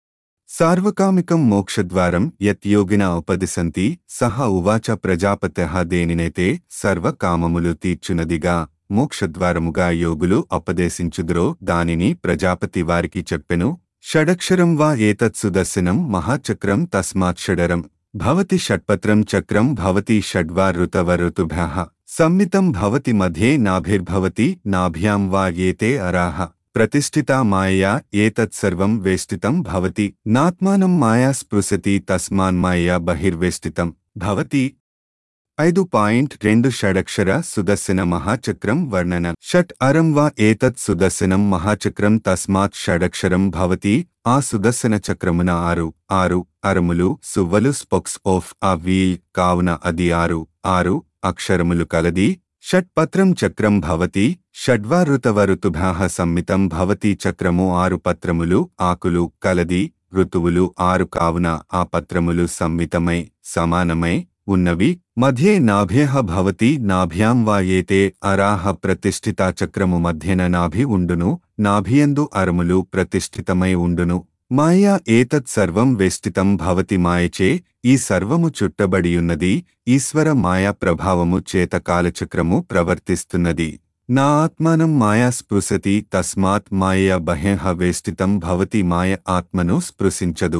సార్వకామికం మోక్షద్వారం యత్ యోగిన ఉపదిశంతి సహ ఉవాచ ప్రజాపత్య దేనినైతే సర్వకామములు తీర్చునదిగా మోక్షద్వారముగా యోగులు ఉపదేశించుదురో దానిని ప్రజాపతి వారికి చెప్పెను షడక్షరం వా ఏతత్ సుదర్శనం మహాచక్రం తస్మాత్ షడరం భవతి షట్పత్రం చక్రం భవతి షడ్వా ఋతవ ఋతుభ్యః సంమితం భవతి మధ్యే నాభిర్భవతి నాభ్యాం వా ఏతే అరాహ ప్రతిష్ఠితా మాయయా ఏతత్సర్వం వేష్టితం భవతి నాత్మానం మాయా స్పృశతి తస్మాన్ మాయా బహిర్వేష్టితం భవతి ఐదు పాయింట్ రెండు షడక్షర సుదర్శన మహాచక్రం వర్ణన షట్ అరం వా ఏతత్ సుదర్శనం మహాచక్రం తస్మాత్ షడక్షరం భవతి ఆ సుదర్శన చక్రమున ఆరు ఆరు అరములు సువ్వలు స్పొక్స్ ఆఫ్ ఆ వీల్ కావున అది ఆరు ఆరు అక్షరములు కలది షట్పత్రం చక్రం భవతి షడ్వా ఋతవ ఋతుభ్యాః సంమితం భవతి చక్రము ఆరు పత్రములు ఆకులు కలది ఋతువులు ఆరు కావున ఆ పత్రములు సంమితమై సమానమై ఉన్నవి మధ్యే నాభ్యః భవతి నాభ్యాం వా ఏతే అరాహ ప్రతిష్ఠితా చక్రము మధ్యన నాభి ఉండును నాభియందు అరములు ప్రతిష్ఠితమై ఉండును మాయా ఏతత్ సర్వం వేష్టితం భవతి మాయచే ఈ సర్వము చుట్టబడియున్నది ఈశ్వర మాయా ప్రభావము చేత కాలచక్రము ప్రవర్తిస్తున్నది నా ఆత్మానం మాయా స్పృశతి తస్మాత్ మాయా బహ్యః వేష్టితం భవతి మాయ ఆత్మను స్పృశించదు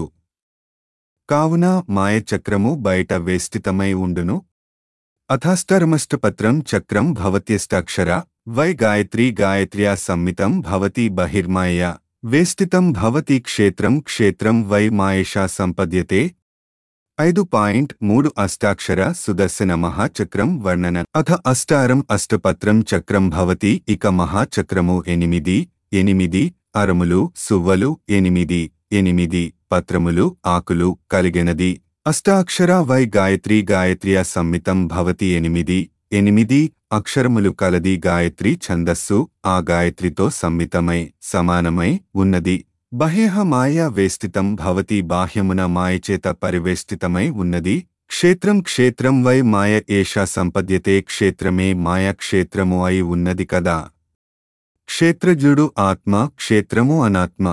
కావున మాయ చక్రము బయట వేష్టితమై ఉండును అథాష్టరమష్టపత్రం చక్రం భవత్యష్టాక్షర వై గాయత్రీ గాయత్ర్యా సంమితం భవతి బహిర్మాయయా వేష్టితం భవతి క్షేత్రం క్షేత్రం వై మాయేషా సంపద్యతే ఐదు పాయింట్ మూడు అష్టాక్షర సుదర్శన మహాచక్రం వర్ణన అథ అష్టారం అష్టపత్రం చక్రం భవతి ఇక మహాచక్రము ఎనిమిది ఎనిమిది అరములు సువ్వలు ఎనిమిది ఎనిమిది పత్రములు ఆకులు కలిగినది అష్టాక్షర వై గాయత్రీ గాయత్ర్యా సంమితం భవతి ఎనిమిది ఎనిమిది అక్షరములు కలది గాయత్రి ఛందస్సు ఆ గాయత్రితో సంమితమై సమానమై ఉన్నది బహ్యః మాయా వేష్టితం భవతి బాహ్యమున మాయచేత పరివేష్టితమై ఉన్నది క్షేత్రం క్షేత్రం వై మాయ ఏషా సంపద్యతే క్షేత్రమే మాయా క్షేత్రము అయి ఉన్నది కదా క్షేత్రజుడు ఆత్మ క్షేత్రము అనాత్మ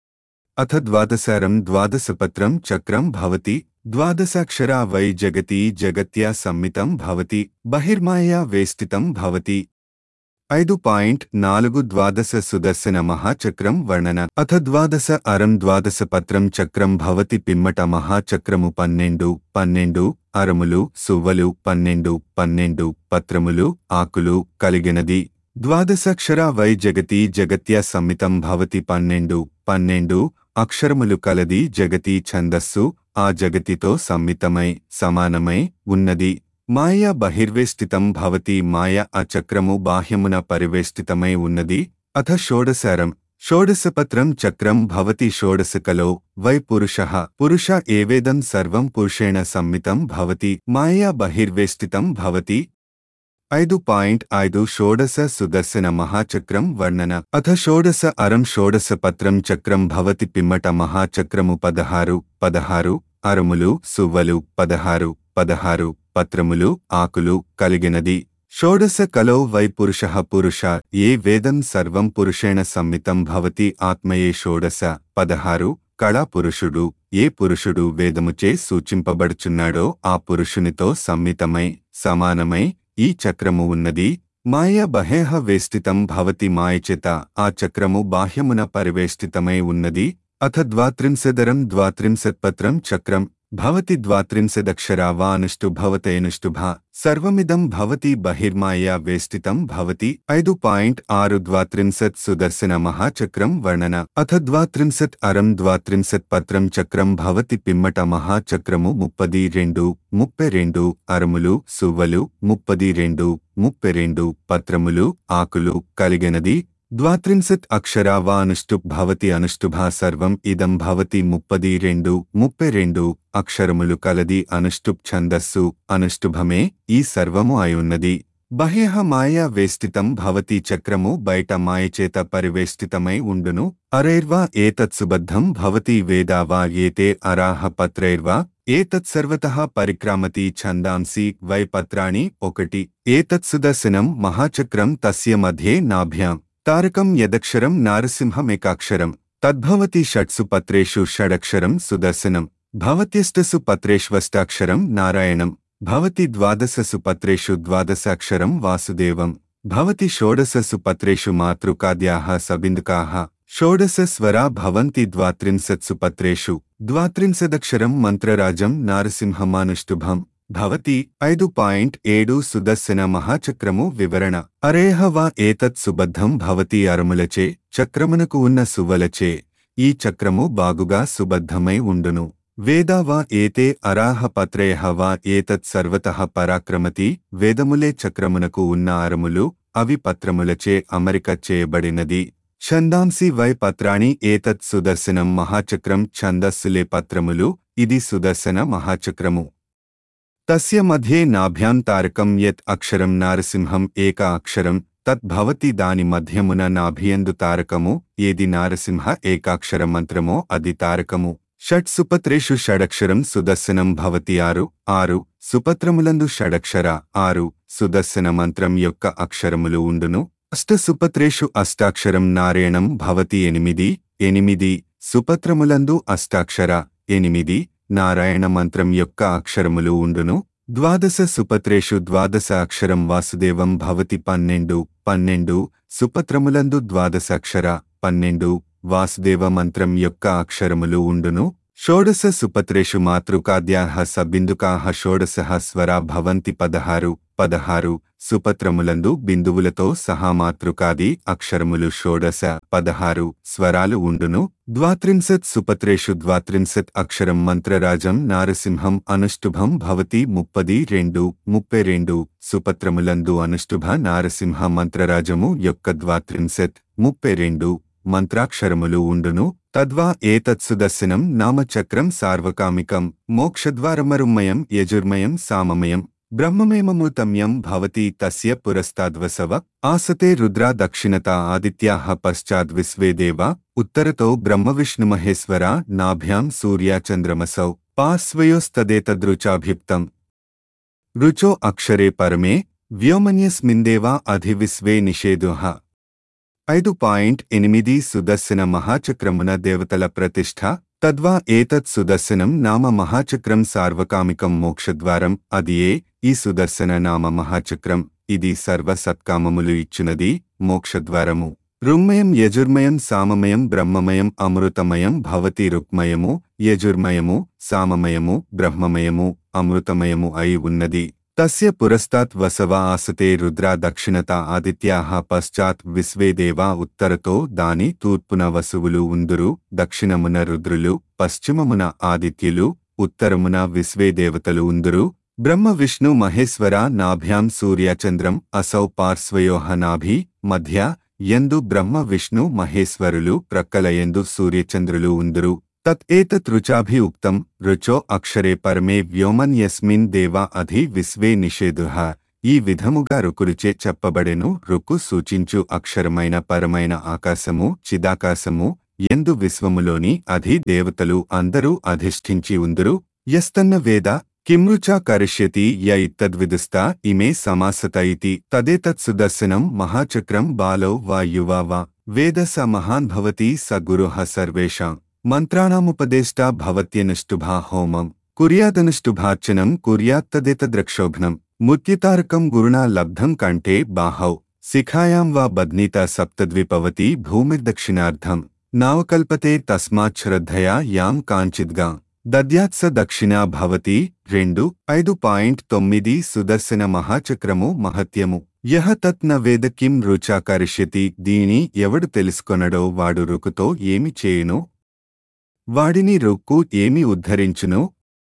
అథ ద్వాదశారం ద్వాదశపత్రం చక్రం భవతి ద్వాదశాక్షరా వై జగతి జగత్యా సంమితం భవతి బహిర్మాయా వేష్టితం భవతి ఐదు పాయింట్ నాలుగు ద్వాదశ సుదర్శన మహాచక్రం వర్ణన అథ ద్వాదశ అరం ద్వాదశ పత్రం చక్రం భవతి పిమ్మట మహాచక్రము పన్నెండు పన్నెండు అరములు సువ్వలు పన్నెండు పన్నెండు పత్రములు ఆకులు కలిగినది ద్వాదశాక్షరా వై జగతి జగత్యా సంమితం భవతి పన్నెండు పన్నెండు అక్షరములు కలది జగతి ఛందస్సు ఆ జగతితో సంమితమై సమానమై ఉన్నది మాయా బహిర్వేష్టితం భవతి మాయ ఆ చక్రము బాహ్యమున పరివేష్టితమై ఉన్నది అథ షోడశారం షోడశపత్రం చక్రం భవతి షోడశకలో వై పురుష పురుష ఏవేదం సర్వం పురుషేణ సంమితం భవతి మాయా బహిర్వేష్టితం భవతి ఐదు పాయింట్ ఐదు షోడశ సుదర్శన మహాచక్రం వర్ణన అథ షోడశ అరం షోడశ పత్రం చక్రం భవతి పిమ్మట మహాచక్రము పదహారు పదహారు అరములు సువ్వలు పదహారు పదహారు పత్రములు ఆకులు కలిగినది షోడశ కలో వై పురుష పురుష ఏ వేదం సర్వం పురుషేణ సంమితం భవతి ఆత్మయే షోడశ పదహారు కళా పురుషుడు ఏ పురుషుడు వేదముచే సూచింపబడుచున్నాడో ఆ పురుషునితో సంమితమై సమానమై ఈ చక్రము ఉన్నది మాయ బహేహ వేష్టితం భవతి మాయచేత ఆ చక్రము బాహ్యమున పరివేష్టితమై ఉన్నది అథ ద్వాత్రింశదరం ద్వాత్రింశత్పత్రం చక్రం భవతి ద్వాత్రింశదక్షరా వా అనుష్టు భవతేనుష్టుభా సర్వమిదం భవతి బహిర్మాయా వేష్టితం భవతి ఐదు పాయింట్ ఆరు ద్వాత్రింశత్ సుదర్శన మహాచక్రం వర్ణన అథ ద్వాత్రింశత్ అరం ద్వాత్రింశత్ పత్రం చక్రం భవతి పిమ్మట మహాచక్రము ముప్పది రెండు ముప్పై రెండు అరములు సువ్వలు ముప్పది రెండు ముప్పై రెండు పత్రములు ఆకులు కలిగినది ద్వాత్రింశత్ అక్షరా వా అనుష్టుప్ భవతి అనుష్టుభా సర్వం ఇదం భవతి ముప్పది రెండు ముప్పై రెండు అక్షరములు కలది అనుష్టుప్ ఛందస్సు అనుష్టుభమే ఈ సర్వము అయున్నది బహ్యః మాయా వేష్టితం భవతి చక్రము బయట మాయచేత పరివేష్టితమై ఉండును అరైర్వా ఏతత్సుబద్ధం భవతి వేదా వా ఏతే అరాహ పత్రైర్వా ఏతత్సర్వతః పరిక్రామతి ఛందాంసి వై పత్రాణి ఒకటి ఏతత్సుదర్శనం మహాచక్రం తస్య మధ్యే నాభ్యాం తారకం యదక్షరం నారసింహమేకాక్షరం తద్భవతి షట్సు పత్రేషు షడక్షరం సుదర్శనం భవత్యష్టసు పత్రేష్వష్టాక్షరం నారాయణం భవతి ద్వాదశసు పత్రేషు ద్వాదశాక్షరం వాసుదేవం భవతి షోడశసు పత్రేషు మాతృకాద్యాః సబిందుకాः షోడశ స్వరా భవంతి ద్వాత్రింశత్సు పత్రేషు ద్వాత్రింశదక్షరం మంత్రరాజం నారసింహమానుష్టుభం భవతి ఐదు పాయింట్ ఏడు సుదర్శన మహాచక్రము వివరణ అరేహ వా ఏతత్ సుబద్ధం భవతి అరములచే చక్రమునకు ఉన్న సువలచే ఈ చక్రము బాగుగా సుబద్ధమై ఉండును వేదా వా ఏతే అరాహ పత్రేహ వా ఏతత్ సర్వతః పరాక్రమతి వేదములే చక్రమునకు ఉన్న అరములు అవి పత్రములచే అమరిక చేయబడినది ఛందాంసి వై పత్రాణి ఏతత్ సుదర్శనం మహాచక్రం ఛందస్సులే పత్రములు ఇది సుదర్శన మహాచక్రము తస్య మధ్యే నాభ్యాం తారకం యత్ అక్షరం నారసింహం ఏక అక్షరం తత్ భవతి దాని మధ్యమున నాభియందు తారకము ఏది నారసింహ ఏకాక్షర మంత్రమో అది తారకము షట్ సుపత్రేషు షడక్షరం సుదర్శనం భవతి ఆరు ఆరు సుపత్రములందు షడక్షర ఆరు సుదర్శన మంత్రం యొక్క అక్షరములు ఉండును అష్ట సుపత్రేషు అష్టాక్షరం నారాయణం భవతి ఎనిమిది ఎనిమిది సుపత్రములందు అష్టాక్షర ఎనిమిది నారాయణ మంత్రం యొక్క అక్షరములు ఉండును ద్వాదశ సుపత్రేషు ద్వాదశ అక్షరం వాసుదేవం భవతి పన్నెండు పన్నెండు సుపత్రములందు ద్వాదశాక్షర పన్నెండు వాసుదేవ మంత్రం యొక్క అక్షరములు ఉండును షోడశ సుపత్రేషు మాతృకాద్యాః సబిందుకాః షోడశః స్వరా భవంతి పదహారు పదహారు సుపత్రములందు బిందువులతో సహా మాతృకాది అక్షరములు షోడశ పదహారు స్వరాలు ఉండును ద్వాత్రింశత్ సుపత్రేషు ద్వాత్రింశత్ అక్షరం మంత్రరాజం నారసింహం అనుష్టుభం భవతి ముప్పది రెండు ముప్పై రెండు సుపత్రములందు అనుష్టుభ నారసింహ మంత్రరాజము యొక్క ద్వాత్రింశత్ ముప్పై రెండు మంత్రాక్షరములు ఉండును తద్వా ఏతత్సుదర్శనం నామచక్రం సార్వకామికం మోక్షద్వారమరుమయం యజుర్మయం సామమయం బ్రహ్మమేమమృతమ్యం భవతి తస్య పురస్తాద్వసవ ఆసతే రుద్రా దక్షిణత ఆదిత్యాః పశ్చాద్ విశ్వే దేవ ఉత్తరతో బ్రహ్మవిష్ణుమహేశ్వర నాభ్యాం సూర్యాచంద్రమసౌ పార్శ్వయోస్తదేతదృచాభిప్తం రుచో అక్షరే పరమే వ్యోమన్యస్మిందేవా అధివిశ్వే నిషేధుః ఐదు పాయింట్ ఎనిమిది సుదర్శన మహాచక్రమున దేవతల ప్రతిష్ఠ తద్వా ఏతత్ సుదర్శనం నామ మహాచక్రం సార్వకామికం మోక్షద్వారం అదియే ఈ సుదర్శన నామ మహాచక్రం ఇది సర్వ సత్కామములు ఇచ్చునది మోక్షద్వారము రుక్మయం యజుర్మయం సామమయం బ్రహ్మమయం అమృతమయం భవతి రుక్మయము యజుర్మయము సామమయము బ్రహ్మమయము అమృతమయము అయి ఉన్నది తస్య పురస్తాత్ వసవ ఆసతే రుద్రా దక్షిణత ఆదిత్యాః పశ్చాత్ విశ్వే దేవా ఉత్తరతో దాని తూర్పున వసువులు ఉందురు దక్షిణమున రుద్రులు పశ్చిమమున ఆదిత్యులు ఉత్తరమున విశ్వే దేవతలు ఉందురు బ్రహ్మ విష్ణు మహేశ్వర నాభ్యాం సూర్యచంద్రం అసౌ పార్శ్వయోహ నాభి మధ్య యందు బ్రహ్మ విష్ణు మహేశ్వరులు ప్రక్కలయందు సూర్యచంద్రులు ఉందురు తత్ ఏతత్ రుచాభి ఉక్తం రుచో అక్షరే పరమే వ్యోమన్ యస్మిన్ దేవా అధి విశ్వే నిషేధుః ఈ విధముగా రుకురుచే చెప్పబడెను రుకు సూచించు అక్షరమైన పరమైన ఆకాశము చిదాకాశము ఎందు విశ్వములోని అధి దేవతలు అందరూ అధిష్ఠించి ఉందురు యస్తన్న వేద కిమృచా కరిష్యతి య ఇత్తద్విదుస్తా ఇమే సమాసత ఇతి తదేతత్ సుదర్శనం మహాచక్రం బాలో వా యువా వా వేద స మహాన్ భవతి స గురుః సర్వేషాం మంత్రాణాముపదేష్టా భవత్యనుష్టుభా హోమం కుర్యాదనుష్టుభార్చనం కుర్యాత్తదేతద్రక్షోభ్నం ముత్యతారకం గురుణా లబ్ధం కంఠే బాహౌ శిఖాయాం వా బధ్నీత సప్తద్విపవతి భూమిర్దక్షిణార్థం నావకల్పతే తస్మాత్ శ్రద్ధయా యాం కాంచిద్గా దద్యాత్స దక్షిణా భవతి రెండు ఐదు పాయింట్ తొమ్మిది సుదర్శన మహాచక్రము మహత్యము యహ తత్ న వేద కిం రుచా కరిష్యతి దీని ఎవడు తెలుసుకొనడో వాడు రుకుతో ఏమి చేయును వాడిని రుక్కు ఏమి ఉద్ధరించును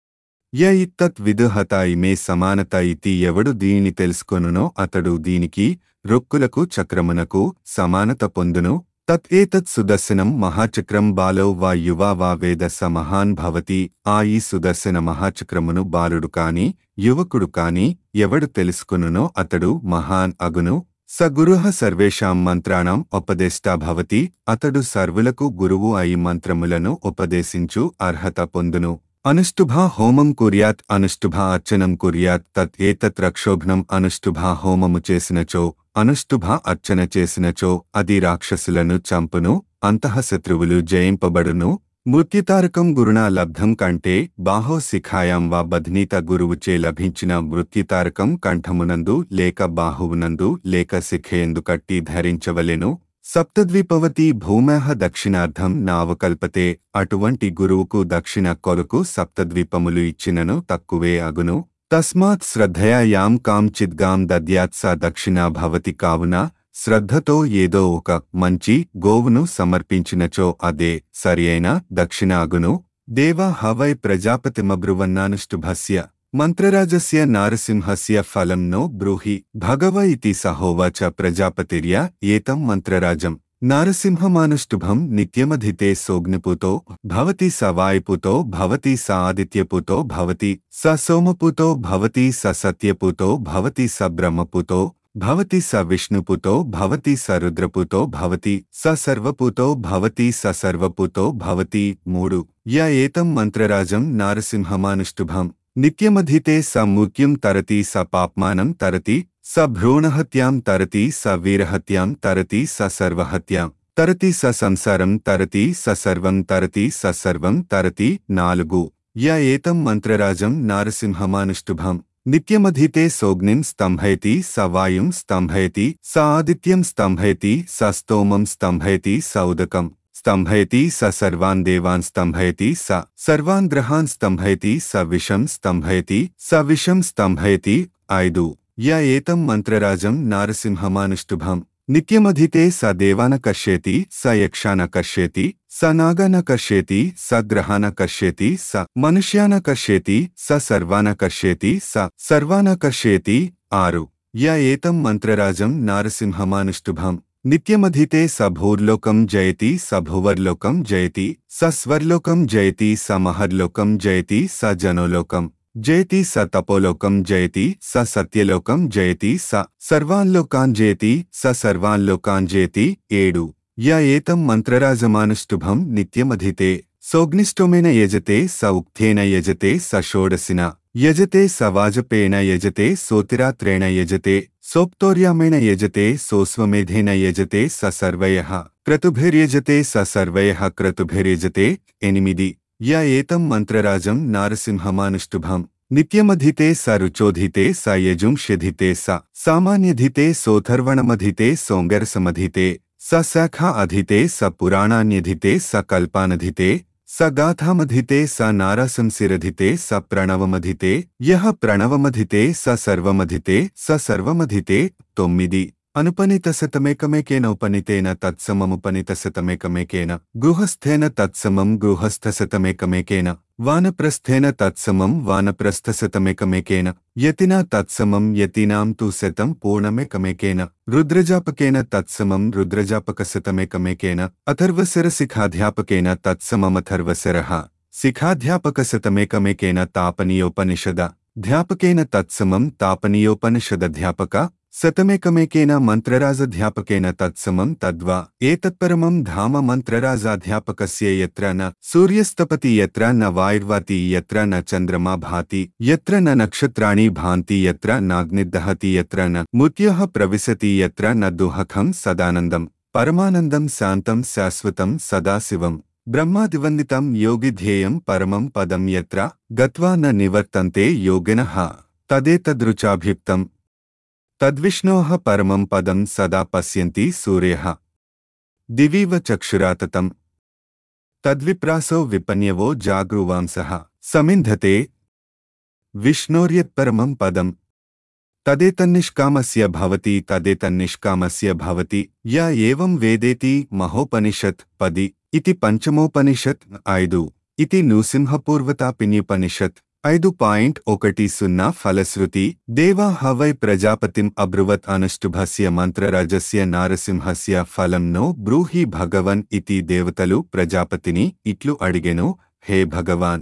య ఇత్తత్ విదుహత ఇమే సమానత ఇతి ఎవడు దీని తెలుసుకొనునో అతడు దీనికి రొక్కులకు చక్రమునకు సమానత పొందును తత్ ఏతత్ సుదర్శనం మహాచక్రం బాలో వా యువా వా వేద స మహాన్ భవతి ఆ ఈ సుదర్శన మహాచక్రమును బాలుడు కాని యువకుడు కాని ఎవడు తెలుసుకొనునో అతడు మహాన్ అగును స గురుః సర్వేషాం మంత్రాణం ఉపదేష్టా భవతి అతడు సర్వులకు గురువు అయి మంత్రములను ఉపదేశించు అర్హత పొందును అనుష్టుభా హోమం కుర్యాత్ అనుష్టుభా అర్చనం కుర్యాత్ తత్ ఏతత్ రక్షోఘ్నం అనుష్టుభా హోమము చేసినచో అనుష్టుభా అర్చన చేసినచో అది రాక్షసులను చంపును అంతఃశత్రువులు జయింపబడును మృత్యుతారకం గురుణ లబ్ధం కంటే బాహో శిఖాయాం వా బధ్నీత గురువుచే లభించిన మృత్యుతారకం కంఠమునందు లేక బాహువునందు లేక శిఖయందు కట్టి ధరించవలెను సప్తద్వీపవతి భూమః దక్షిణార్థం నావకల్పతే అటువంటి గురువుకు దక్షిణ కొరకు సప్తద్వీపములు ఇచ్చినను తక్కువే అగును తస్మాత్ శ్రద్ధయా యాం కాంచిద్గాం దద్యాత్ స దక్షిణా భవతి కావున శ్రద్ధతో ఏదో ఒక మంచి గోవును సమర్పించినచో అదే సరియైన దక్షిణ అగును దేవా హవై ప్రజాపతిమబ్రువన్నానుష్టుభస్య మంత్రరాజస్య నారసింహస్య ఫలం నో బ్రూహి భగవ ఇతి సహోవాచ ప్రజాపతిర్య ఏతం మంత్రరాజం నారసింహమానుష్టుభం నిత్యమధితే సోగ్నిపుతో భవతి స వాయుపుతో భవతి స ఆదిత్యపుతో భవతి స సోమపుతో భవతి స సత్యపుతో భవతి స బ్రహ్మపుతో భవతి స విష్ణుపుతో భవతి స రుద్రపుతో భవతి స సర్వపుతో భవతి స సర్వపుతో భవతి మూడు య ఏతం మంత్రరాజం నారసింహమానుష్టుభం నిత్యమధితే స మృత్యుం తరతి స పాప్మానం తరతి స భ్రూణహత్యాం తరతి స వీరహత్యాం తరతి స సర్వహత్యాం తరతి స సంసారం తరతి స సర్వం తరతి స సర్వం తరతి నాలుగు య ఏతం మంత్రరాజం నారసింహమానుష్టుభం నిత్యమధితే సోగ్నిం స్తంభయతి స వాయుం స్తంభయతి స ఆదిత్యం స్తంభయతి స స్తోమం స్తంభయతి స ఉదకం స్తంభయతి స సర్వాన్ దేవాన్ స్తంభయతి స సర్వాన్ గ్రహాన్ స్తంభయతి స విషం స్తంభయతి స విషం స్తంభయతి ఐదు య ఏతం మంత్రరాజం నారసింహమానుష్టుభం నిత్యమధితే స దేవాన కర్ష్యేతి స యక్షాన కర్ష్యేతి స నాగాన కర్ష్యేతి స గ్రహాన కర్ష్యేతి స మనుష్యాన కర్ష్యేతి స సర్వాన కర్ష్యేతి స సర్వాన కర్ష్యేతి ఆరు య ఏతం మంత్రరాజం నారసింహమానుష్టుభం నిత్యమధితే స భూర్లోకం జయతి స భువర్లోకం జయతి స స్వర్లోకం జయతి స మహర్లోకం జయతి స జనోలోకం జయతి స తపోలోకం జయతి స సత్యలోకం జయతి స సర్వాన్లోకాన్ జయతి స సర్వాన్లోకాన్ జయతి ఏడు య ఏతం మంత్రరాజమానుష్టుభం నిత్యమధితే సోగ్నిష్టోమేన యజతే స ఉక్థేన యజతే స షోడసిన యజతే స వాజపేన యజతే సోతిరాత్రేణ యజతే సోప్తోర్యామేణ యజతే సోస్వమేధేన యజతే స సర్వయః క్రతుభిర్యజతే స సర్వయః క్రతుభిర్యజతే ఎనిమిది య ఏతం మంత్రరాజం నారసింహమానుష్టుభం నిత్యమధితే స రుచోధితే స యజుంష్యధితే స సామాన్యధితే సోథర్వణమధితే సోంగరసమధితే స శాఖా అధితే స పురాణాన్యధితే స కల్పానధితే స గాథామధితే స నారాసంసిరధితే స ప్రణవమధితే యః ప్రణవమధితే స సర్వమధితే స సర్వమధితే తొమ్మిది అనుపనిత శతమేకమేకేన ఉపనితేన తత్సమముపనిత శతమేకమేకేన గృహస్థేన తత్సమం గృహస్థ శతమేకమేకేన వానప్రస్థేన తత్సమం వానప్రస్థ శతమేకమేకేన యతినా తత్సమం యతీనాం తు శతం పూర్ణమేకమేకేన రుద్రజాపకేన తత్సమం రుద్రజాపక శతమేకమేకేన అథర్వశర శిఖాధ్యాపకేన తత్సమమథర్వశరః శిఖాధ్యాపక శతమేకమేకేన తాపనీయోపనిషద ధ్యాపకేన తత్సమం తాపనీయోపనిషదధ్యాపక శతమేకమేకేన మంత్రరాజధ్యాపకేన తత్సమం తద్వా ఏతత్పరమం ధామ మంత్రరాజాధ్యాపకస్య యత్ర న సూర్యస్తపతి యత్ర న వాయుర్వాతి యత్ర న చంద్రమా భాతి యత్ర న నక్షత్రాణి భాంతి యత్ర నాగ్నిర్దహతి యత్ర న మృత్యః ప్రవిశతి యత్ర న దుహఖం సదానందం పరమానందం శాంతం శాశ్వతం సదాశివం బ్రహ్మాదివందితం యోగిధ్యేయం పరమం పదం యత్ర గత్వా న నివర్తంతే యోగినః తదేతదృచాభిప్తం తద్విష్ణోః పరమం పదం సదా పశ్యంతి సూర్యః దివీవ చక్షురాతతం తద్విప్రాసో విపన్యవో జాగృవాంసః సమింధతే విష్ణోర్యత్పరమం పదం తదేతన్నిష్కామస్య భవతి తదేతన్నిష్కామస్య భవతి యా ఏవం వేదేతి మహోపనిషత్ పది ఇతి పంచమోపనిషత్ ఐదు ఇతి నృసింహపూర్వతాపిన్యుపనిషత్ ఐదు పాయింట్ ఒకటి సున్నా ఫలశ్రుతి దేవా హవై ప్రజాపతిం అబ్రువత్ అనుష్ఠుభస్య మంత్రరాజస్య నారసింహస్య ఫలం నో బ్రూహి భగవన్ ఇతి దేవతలు ప్రజాపతిని ఇట్లు అడిగెను హే భగవాన్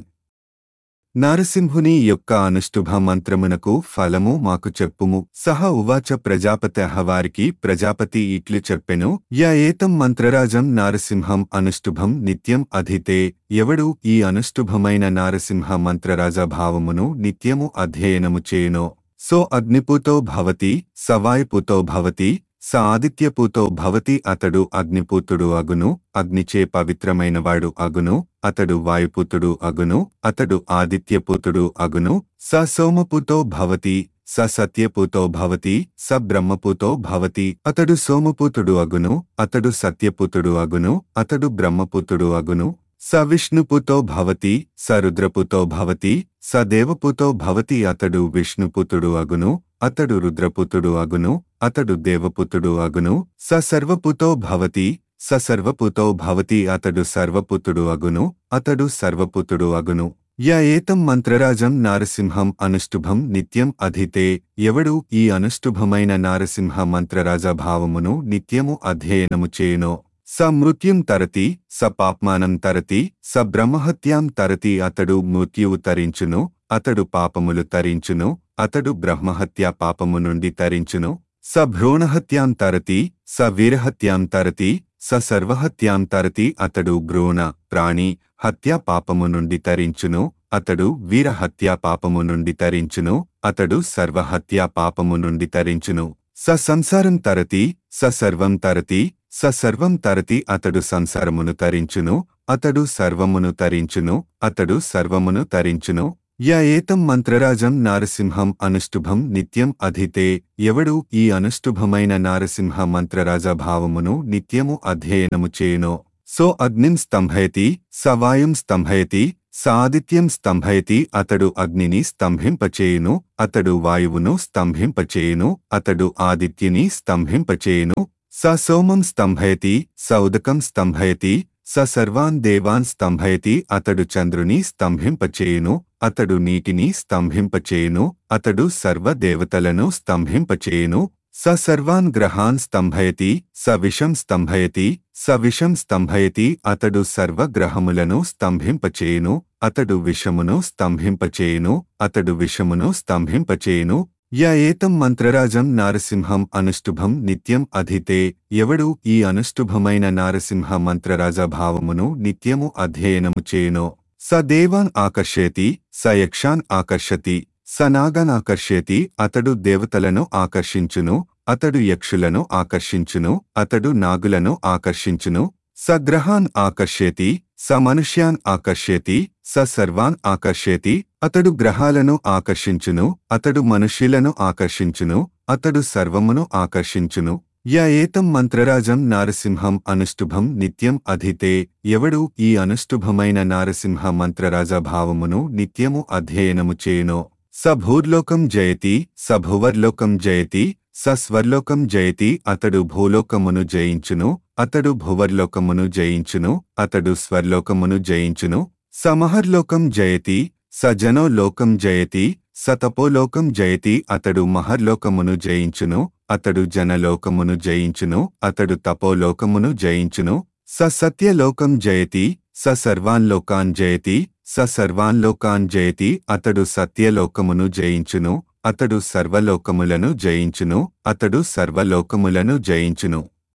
నారసింహుని యొక్క అనుష్ఠుభ మంత్రమునకు ఫలము మాకు చెప్పుము సహ ఉవాచ ప్రజాపతి వారికి ప్రజాపతి ఇట్లు చెప్పెను యా ఏతం మంత్రరాజం నారసింహం అనుష్ఠుభం నిత్యం అధితే ఎవడు ఈ అనుష్ఠుభమైన నారసింహ మంత్రరాజ భావమును నిత్యము అధ్యయనము చేయునో సో అగ్నిపూతో భవతి సవాయుపుతో భవతి స ఆదిత్యపూతో భవతి అతడు అగ్నిపూతుడు అగును అగ్నిచే పవిత్రమైనవాడు అగును అతడు వాయుపుతుడు అగును అతడు ఆదిత్యపుతుడు అగును స సోమపుతో భవతి స సత్యపుతో భవతి స బ్రహ్మపుతో భవతి అతడు సోమపుతుడు అగును అతడు సత్యపుతుడు అగును అతడు బ్రహ్మపుతుడు అగును స విష్ణుపుతో భవతి స రుద్రపుతో భవతి స దేవపుతో భవతి అతడు విష్ణుపుతుడు అగును అతడు రుద్రపుతుడు అగును అతడు దేవపుతుడు అగును స సర్వపుతో భవతి స సర్వపుతో భవతి అతడు సర్వపుతుడు అగును అతడు సర్వపుతుడు అగును యా ఏతం మంత్రరాజం నారసింహం అనుష్ఠుభం నిత్యం అధితే ఎవడు ఈ అనుష్ఠుభమైన నారసింహ మంత్రరాజ భావమును నిత్యము అధ్యయనము చేయునో స మృత్యుం తరతి స పాప్మానం తరతి స బ్రహ్మహత్యాం తరతి అతడు మృత్యువు తరించును అతడు పాపములు తరించును అతడు బ్రహ్మహత్య పాపము నుండి తరించును స భ్రూణహత్యాం తరతి స వీరహత్యాం తరతి స సర్వహత్యాం తరతి అతడు భ్రూణ ప్రాణి హత్యా పాపము నుండి తరించును అతడు వీరహత్యా పాపము నుండి తరించును అతడు సర్వహత్యా పాపము నుండి తరించును స సంసారం తరతి స సర్వం తరతి స సర్వం తరతి అతడు సంసారమును తరించును అతడు సర్వమును తరించును అతడు సర్వమును తరించును యా ఏతం మంత్రరాజం నారసింహం అనుష్ఠుభం నిత్యం అధితే ఎవడు ఈ అనుష్ఠుభమైన నారసింహ మంత్రరాజ భావమును నిత్యము అధ్యయనము చేయునో సో అగ్నిం స్తంభయతి స వాయుం స్తంభయతి సాదిత్యం స్తంభయతి అతడు అగ్నిని స్తంభింపచేయును అతడు వాయువును స్తంభింపచేయును అతడు ఆదిత్యుని స్తంభింపచేయును స సోమం స్తంభయతి స ఉదకం స్తంభయతి స సర్వాన్ దేవాన్ స్తంభయతి అతడు చంద్రుని స్తంభింపచేయును అతడు నీటిని స్తంభింపచేయును అతడు సర్వ దేవతలను స్తంభింపచేయును స సర్వాన్ గ్రహాన్ స్తంభయతి స విషం స్తంభయతి స విషం స్తంభయతి అతడు సర్వ గ్రహములను స్తంభింపచేయును అతడు విషమును స్తంభింపచేయును అతడు విషమును స్తంభింపచేయును యా ఏతం మంత్రరాజం నారసింహం అనుష్ఠుభం నిత్యం అధితే ఎవడు ఈ అనుష్ఠుభమైన నారసింహ మంత్రరాజ భావమును నిత్యము అధ్యయనము చేయునో స దేవాన్ ఆకర్షేతి స యక్షాన్ ఆకర్షతి స నాగాన్ ఆకర్షేతి అతడు దేవతలను ఆకర్షించును అతడు యక్షులను ఆకర్షించును అతడు నాగులను ఆకర్షించును స గ్రహాన్ ఆకర్షేతి స మనుష్యాన్ ఆకర్షేతి స సర్వాన్ ఆకర్షేతి అతడు గ్రహాలను ఆకర్షించును అతడు మనుష్యులను ఆకర్షించును అతడు సర్వమును ఆకర్షించును యా ఏతం మంత్రరాజం నారసింహం అనుష్ఠుభం నిత్యం అధితే ఎవడు ఈ అనుష్ఠుభమైన నారసింహ మంత్రరాజ భావమును నిత్యము అధ్యయనము చేయునో స భూర్లోకం జయతి స భువర్లోకం జయతి స స్వర్లోకం జయతి అతడు భూలోకమును జయించును అతడు భువర్లోకమును జయించును అతడు స్వర్లోకమును జయించును సమహర్లోకం జయతి స జనో లోకం జయతి స తపోలోకం జయతి అతడు మహర్లోకమును జయించును అతడు జనలోకమును జయించును అతడు తపోలోకమును జయించును స సత్యలోకం జయతి స సర్వాన్ లోకాన్ జయతి స సర్వాన్ లోకాన్ జయతి అతడు సత్యలోకమును జయించును అతడు సర్వలోకములను జయించును అతడు సర్వలోకములను జయించును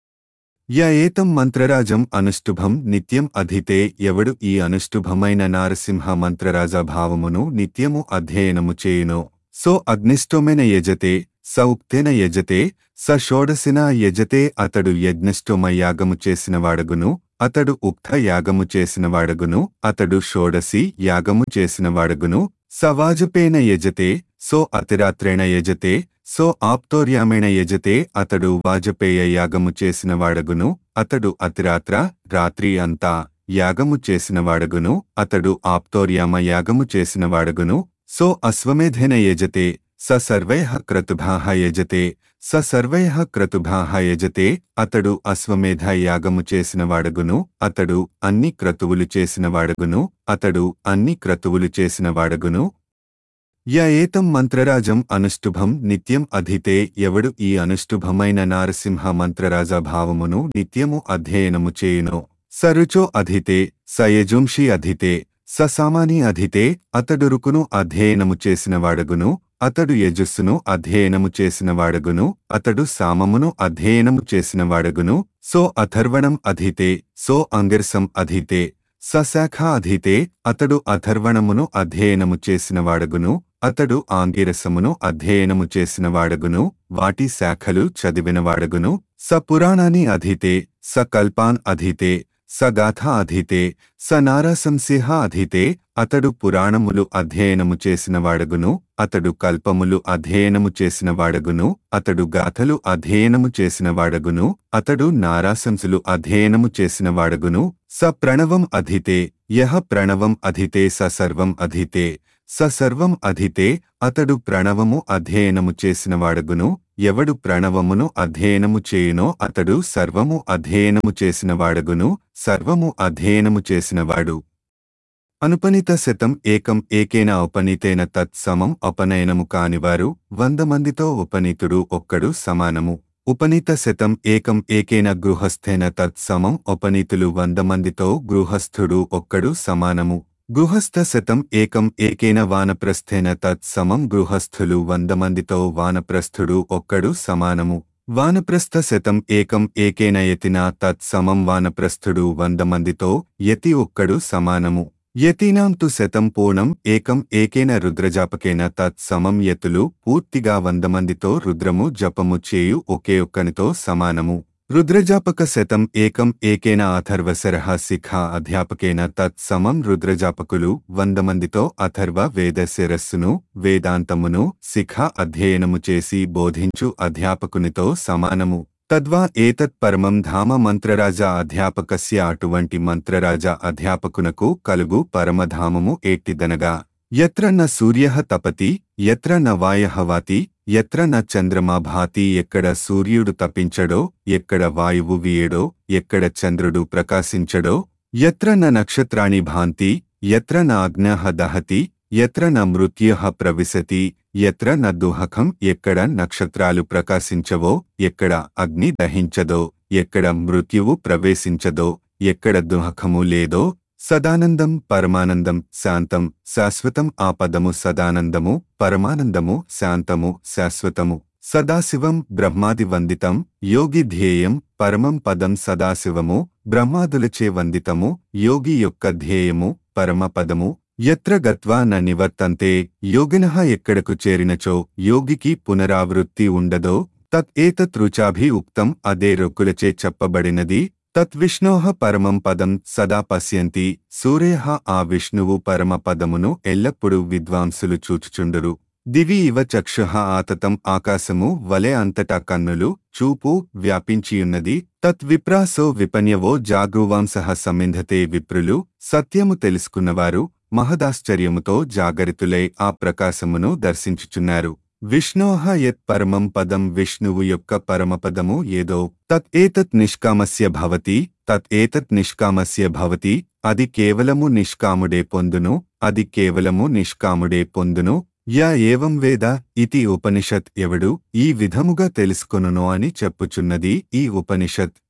య ఏతం మంత్రరాజం అనుష్ఠుభం నిత్యం అధితే ఎవడు ఈ అనుష్ఠుభమైన నారసింహ మంత్రరాజ భావమును నిత్యము అధ్యయనము చేయునో సో అగ్నిష్టోమెన యజతే స ఉక్తేన యజతే స షోడసిన యజతే అతడు యజ్ఞష్టోమ యాగము చేసినవాడగును అతడు ఉక్త యాగము చేసినవాడగును అతడు షోడసి యాగము చేసినవాడగును స వాజపేన యజతే సో అతిరాత్రేణ యజతే సో ఆప్తోర్యామేణ యజతే అతడు వాజపేయ యాగము చేసినవాడగును అతడు అతిరాత్ర రాత్రి అంతా యాగము చేసినవాడగును అతడు ఆప్తోర్యామ యాగము చేసినవాడగును సో అశ్వమేధేన యజతే స సర్వైః క్రతుభాః యజతే స సర్వైః క్రతుభాః యజతే అతడు అశ్వమేధ యాగము చేసినవాడగును అతడు అన్ని క్రతువులు చేసినవాడగును అతడు అన్ని క్రతువులు చేసినవాడగును య ఏతం మంత్రరాజం అనుష్ఠుభం నిత్యం అధితే ఎవడు ఈ అనుష్ఠుభమైన నారసింహ మంత్రరాజ భావమును నిత్యము అధ్యయనము చేయునో సరుచో అధితే సయజుంషి అధితే ససామాని అధితే అతడు రుకును అధ్యయనము చేసినవాడగును అతడు యజస్సును అధ్యయనము చేసినవాడగును అతడు సామమును అధ్యయనము చేసినవాడగును సో అథర్వణం అధితే సో అంగిర్సం అధితే సశాఖ అధితే అతడు అథర్వణమును అధ్యయనము చేసినవాడగును అతడు ఆంగిరసమును అధ్యయనము చేసినవాడగును వాటి శాఖలు చదివినవాడగును స పురాణాన్ని అధితే స కల్పాన్ అధితే స గాథ అధితే స నారసంసిహ అధితే అతడు పురాణములు అధ్యయనము చేసినవాడగును అతడు కల్పములు అధ్యయనము చేసినవాడగును అతడు గాథలు అధ్యయనము చేసినవాడగును అతడు నారాశంసులు అధ్యయనము చేసినవాడగును స ప్రణవం అధితే యహ ప్రణవం అధితే స సర్వం అధితే స సర్వం అధితే అతడు ప్రణవము అధ్యయనము చేసినవాడగును ఎవడు ప్రణవమును అధ్యయనము చేయునో అతడు సర్వము అధ్యయనము చేసినవాడగును సర్వము అధ్యయనము చేసినవాడు అనుపనిత శతం ఏకం ఏకేన ఉపనీతేన తత్ సమం ఉపనయనము కానివారు వంద మందితో ఉపనీతుడు ఒక్కడు సమానము ఉపనీత శతం ఏకం ఏకేన గృహస్థేన తత్ సమం ఉపనీతులు వంద మందితో గృహస్థుడు ఒక్కడు సమానము గృహస్థ శతం ఏకం ఏకేన వానప్రస్థేన తత్ సమం గృహస్థులు వంద మందితో వానప్రస్థుడు ఒక్కడు సమానము వానప్రస్థ శతం ఏకం ఏకేన యతినా తత్ సమం వానప్రస్థుడు వంద మందితో యతి ఒక్కడు సమానము యతీనాం తు శతం పూర్ణం ఏకం ఏకేన రుద్రజాపకేన తత్ సమం యతులు పూర్తిగా వంద మందితో రుద్రము జపము చేయు ఒకే ఒక్కనితో సమానము రుద్రజాపక శతం ఏకం ఏకేన అథర్వశరః శిఖ అధ్యాపకేన తత్ సమం రుద్రజాపకులు వంద మందితో అథర్వ వేద శిరస్సును వేదాంతమును శిఖ అధ్యయనము చేసి బోధించు అధ్యాపకునితో సమానము తద్వా ఏతత్ పరమం ధామ మంత్రరాజ అధ్యాపకస్య అటువంటి మంత్రరాజ అధ్యాపకునకు కలుగు పరమధామము ఏట్టిదనగా ఎత్ర న సూర్య తపతి ఎత్ర న వాయ వాతి ఎత్ర న చంద్రమా భాతి ఎక్కడ సూర్యుడు తపించడో ఎక్కడ వాయువు వీయడో ఎక్కడ చంద్రుడు ప్రకాశించడో ఎత్ర న నక్షత్రాణి భాంతి ఎత్ర న అగ్నః దహతి ఎత్ర న మృత్యుః ప్రవిశతి ఎత్ర న దుహకం ఎక్కడ నక్షత్రాలు ప్రకాశించవో ఎక్కడ అగ్ని దహించదో ఎక్కడ మృత్యువు ప్రవేశించదో ఎక్కడ దుహకము లేదో సదానందం పరమానందం శాంతం శాశ్వతం ఆ పదము సదానందము పరమానందము శాంతము శాశ్వతము సదాశివం బ్రహ్మాది వందితం యోగి ధ్యేయం పరమం పదం సదాశివము బ్రహ్మాదులచే వందితము యోగి యొక్క ధ్యేయము పరమపదము ఎత్ర గత్వా న నివర్తంతే యోగినః ఎక్కడకు చేరినచో యోగికి పునరావృత్తి ఉండదో తత్ ఏతత్ రుచాభి ఉక్తం అదే రొక్కులచే చెప్పబడినది తత్ విష్ణోః పరమం పదం సదా పశ్యంతి సూర్యః ఆ విష్ణువు పరమపదమును ఎల్లప్పుడూ విద్వాంసులు చూచుచుండురు దివి ఇవ చక్షుః ఆతతం ఆకాశము వలె అంతటా కన్నులు చూపు వ్యాపించియున్నది తత్ విప్రాసో విపన్యవో జాగృవాంసః సమింధతే విప్రులు సత్యము తెలుసుకున్నవారు మహదాశ్చర్యముతో జాగరితులై ఆ ప్రకాశమును దర్శించుచున్నారు విష్ణోహ యత్ పరమం పదం విష్ణువు యొక్క పరమపదము ఏదో తత్ ఏతత్ నిష్కామస్య భవతి తత్ ఏతత్ నిష్కామస్య భవతి అది కేవలము నిష్కాముడే పొందును అది కేవలము నిష్కాముడే పొందును యా ఏవం వేద ఇతి ఉపనిషత్ ఎవడు ఈ విధముగా తెలుసుకొనును అని చెప్పుచున్నది ఈ ఉపనిషత్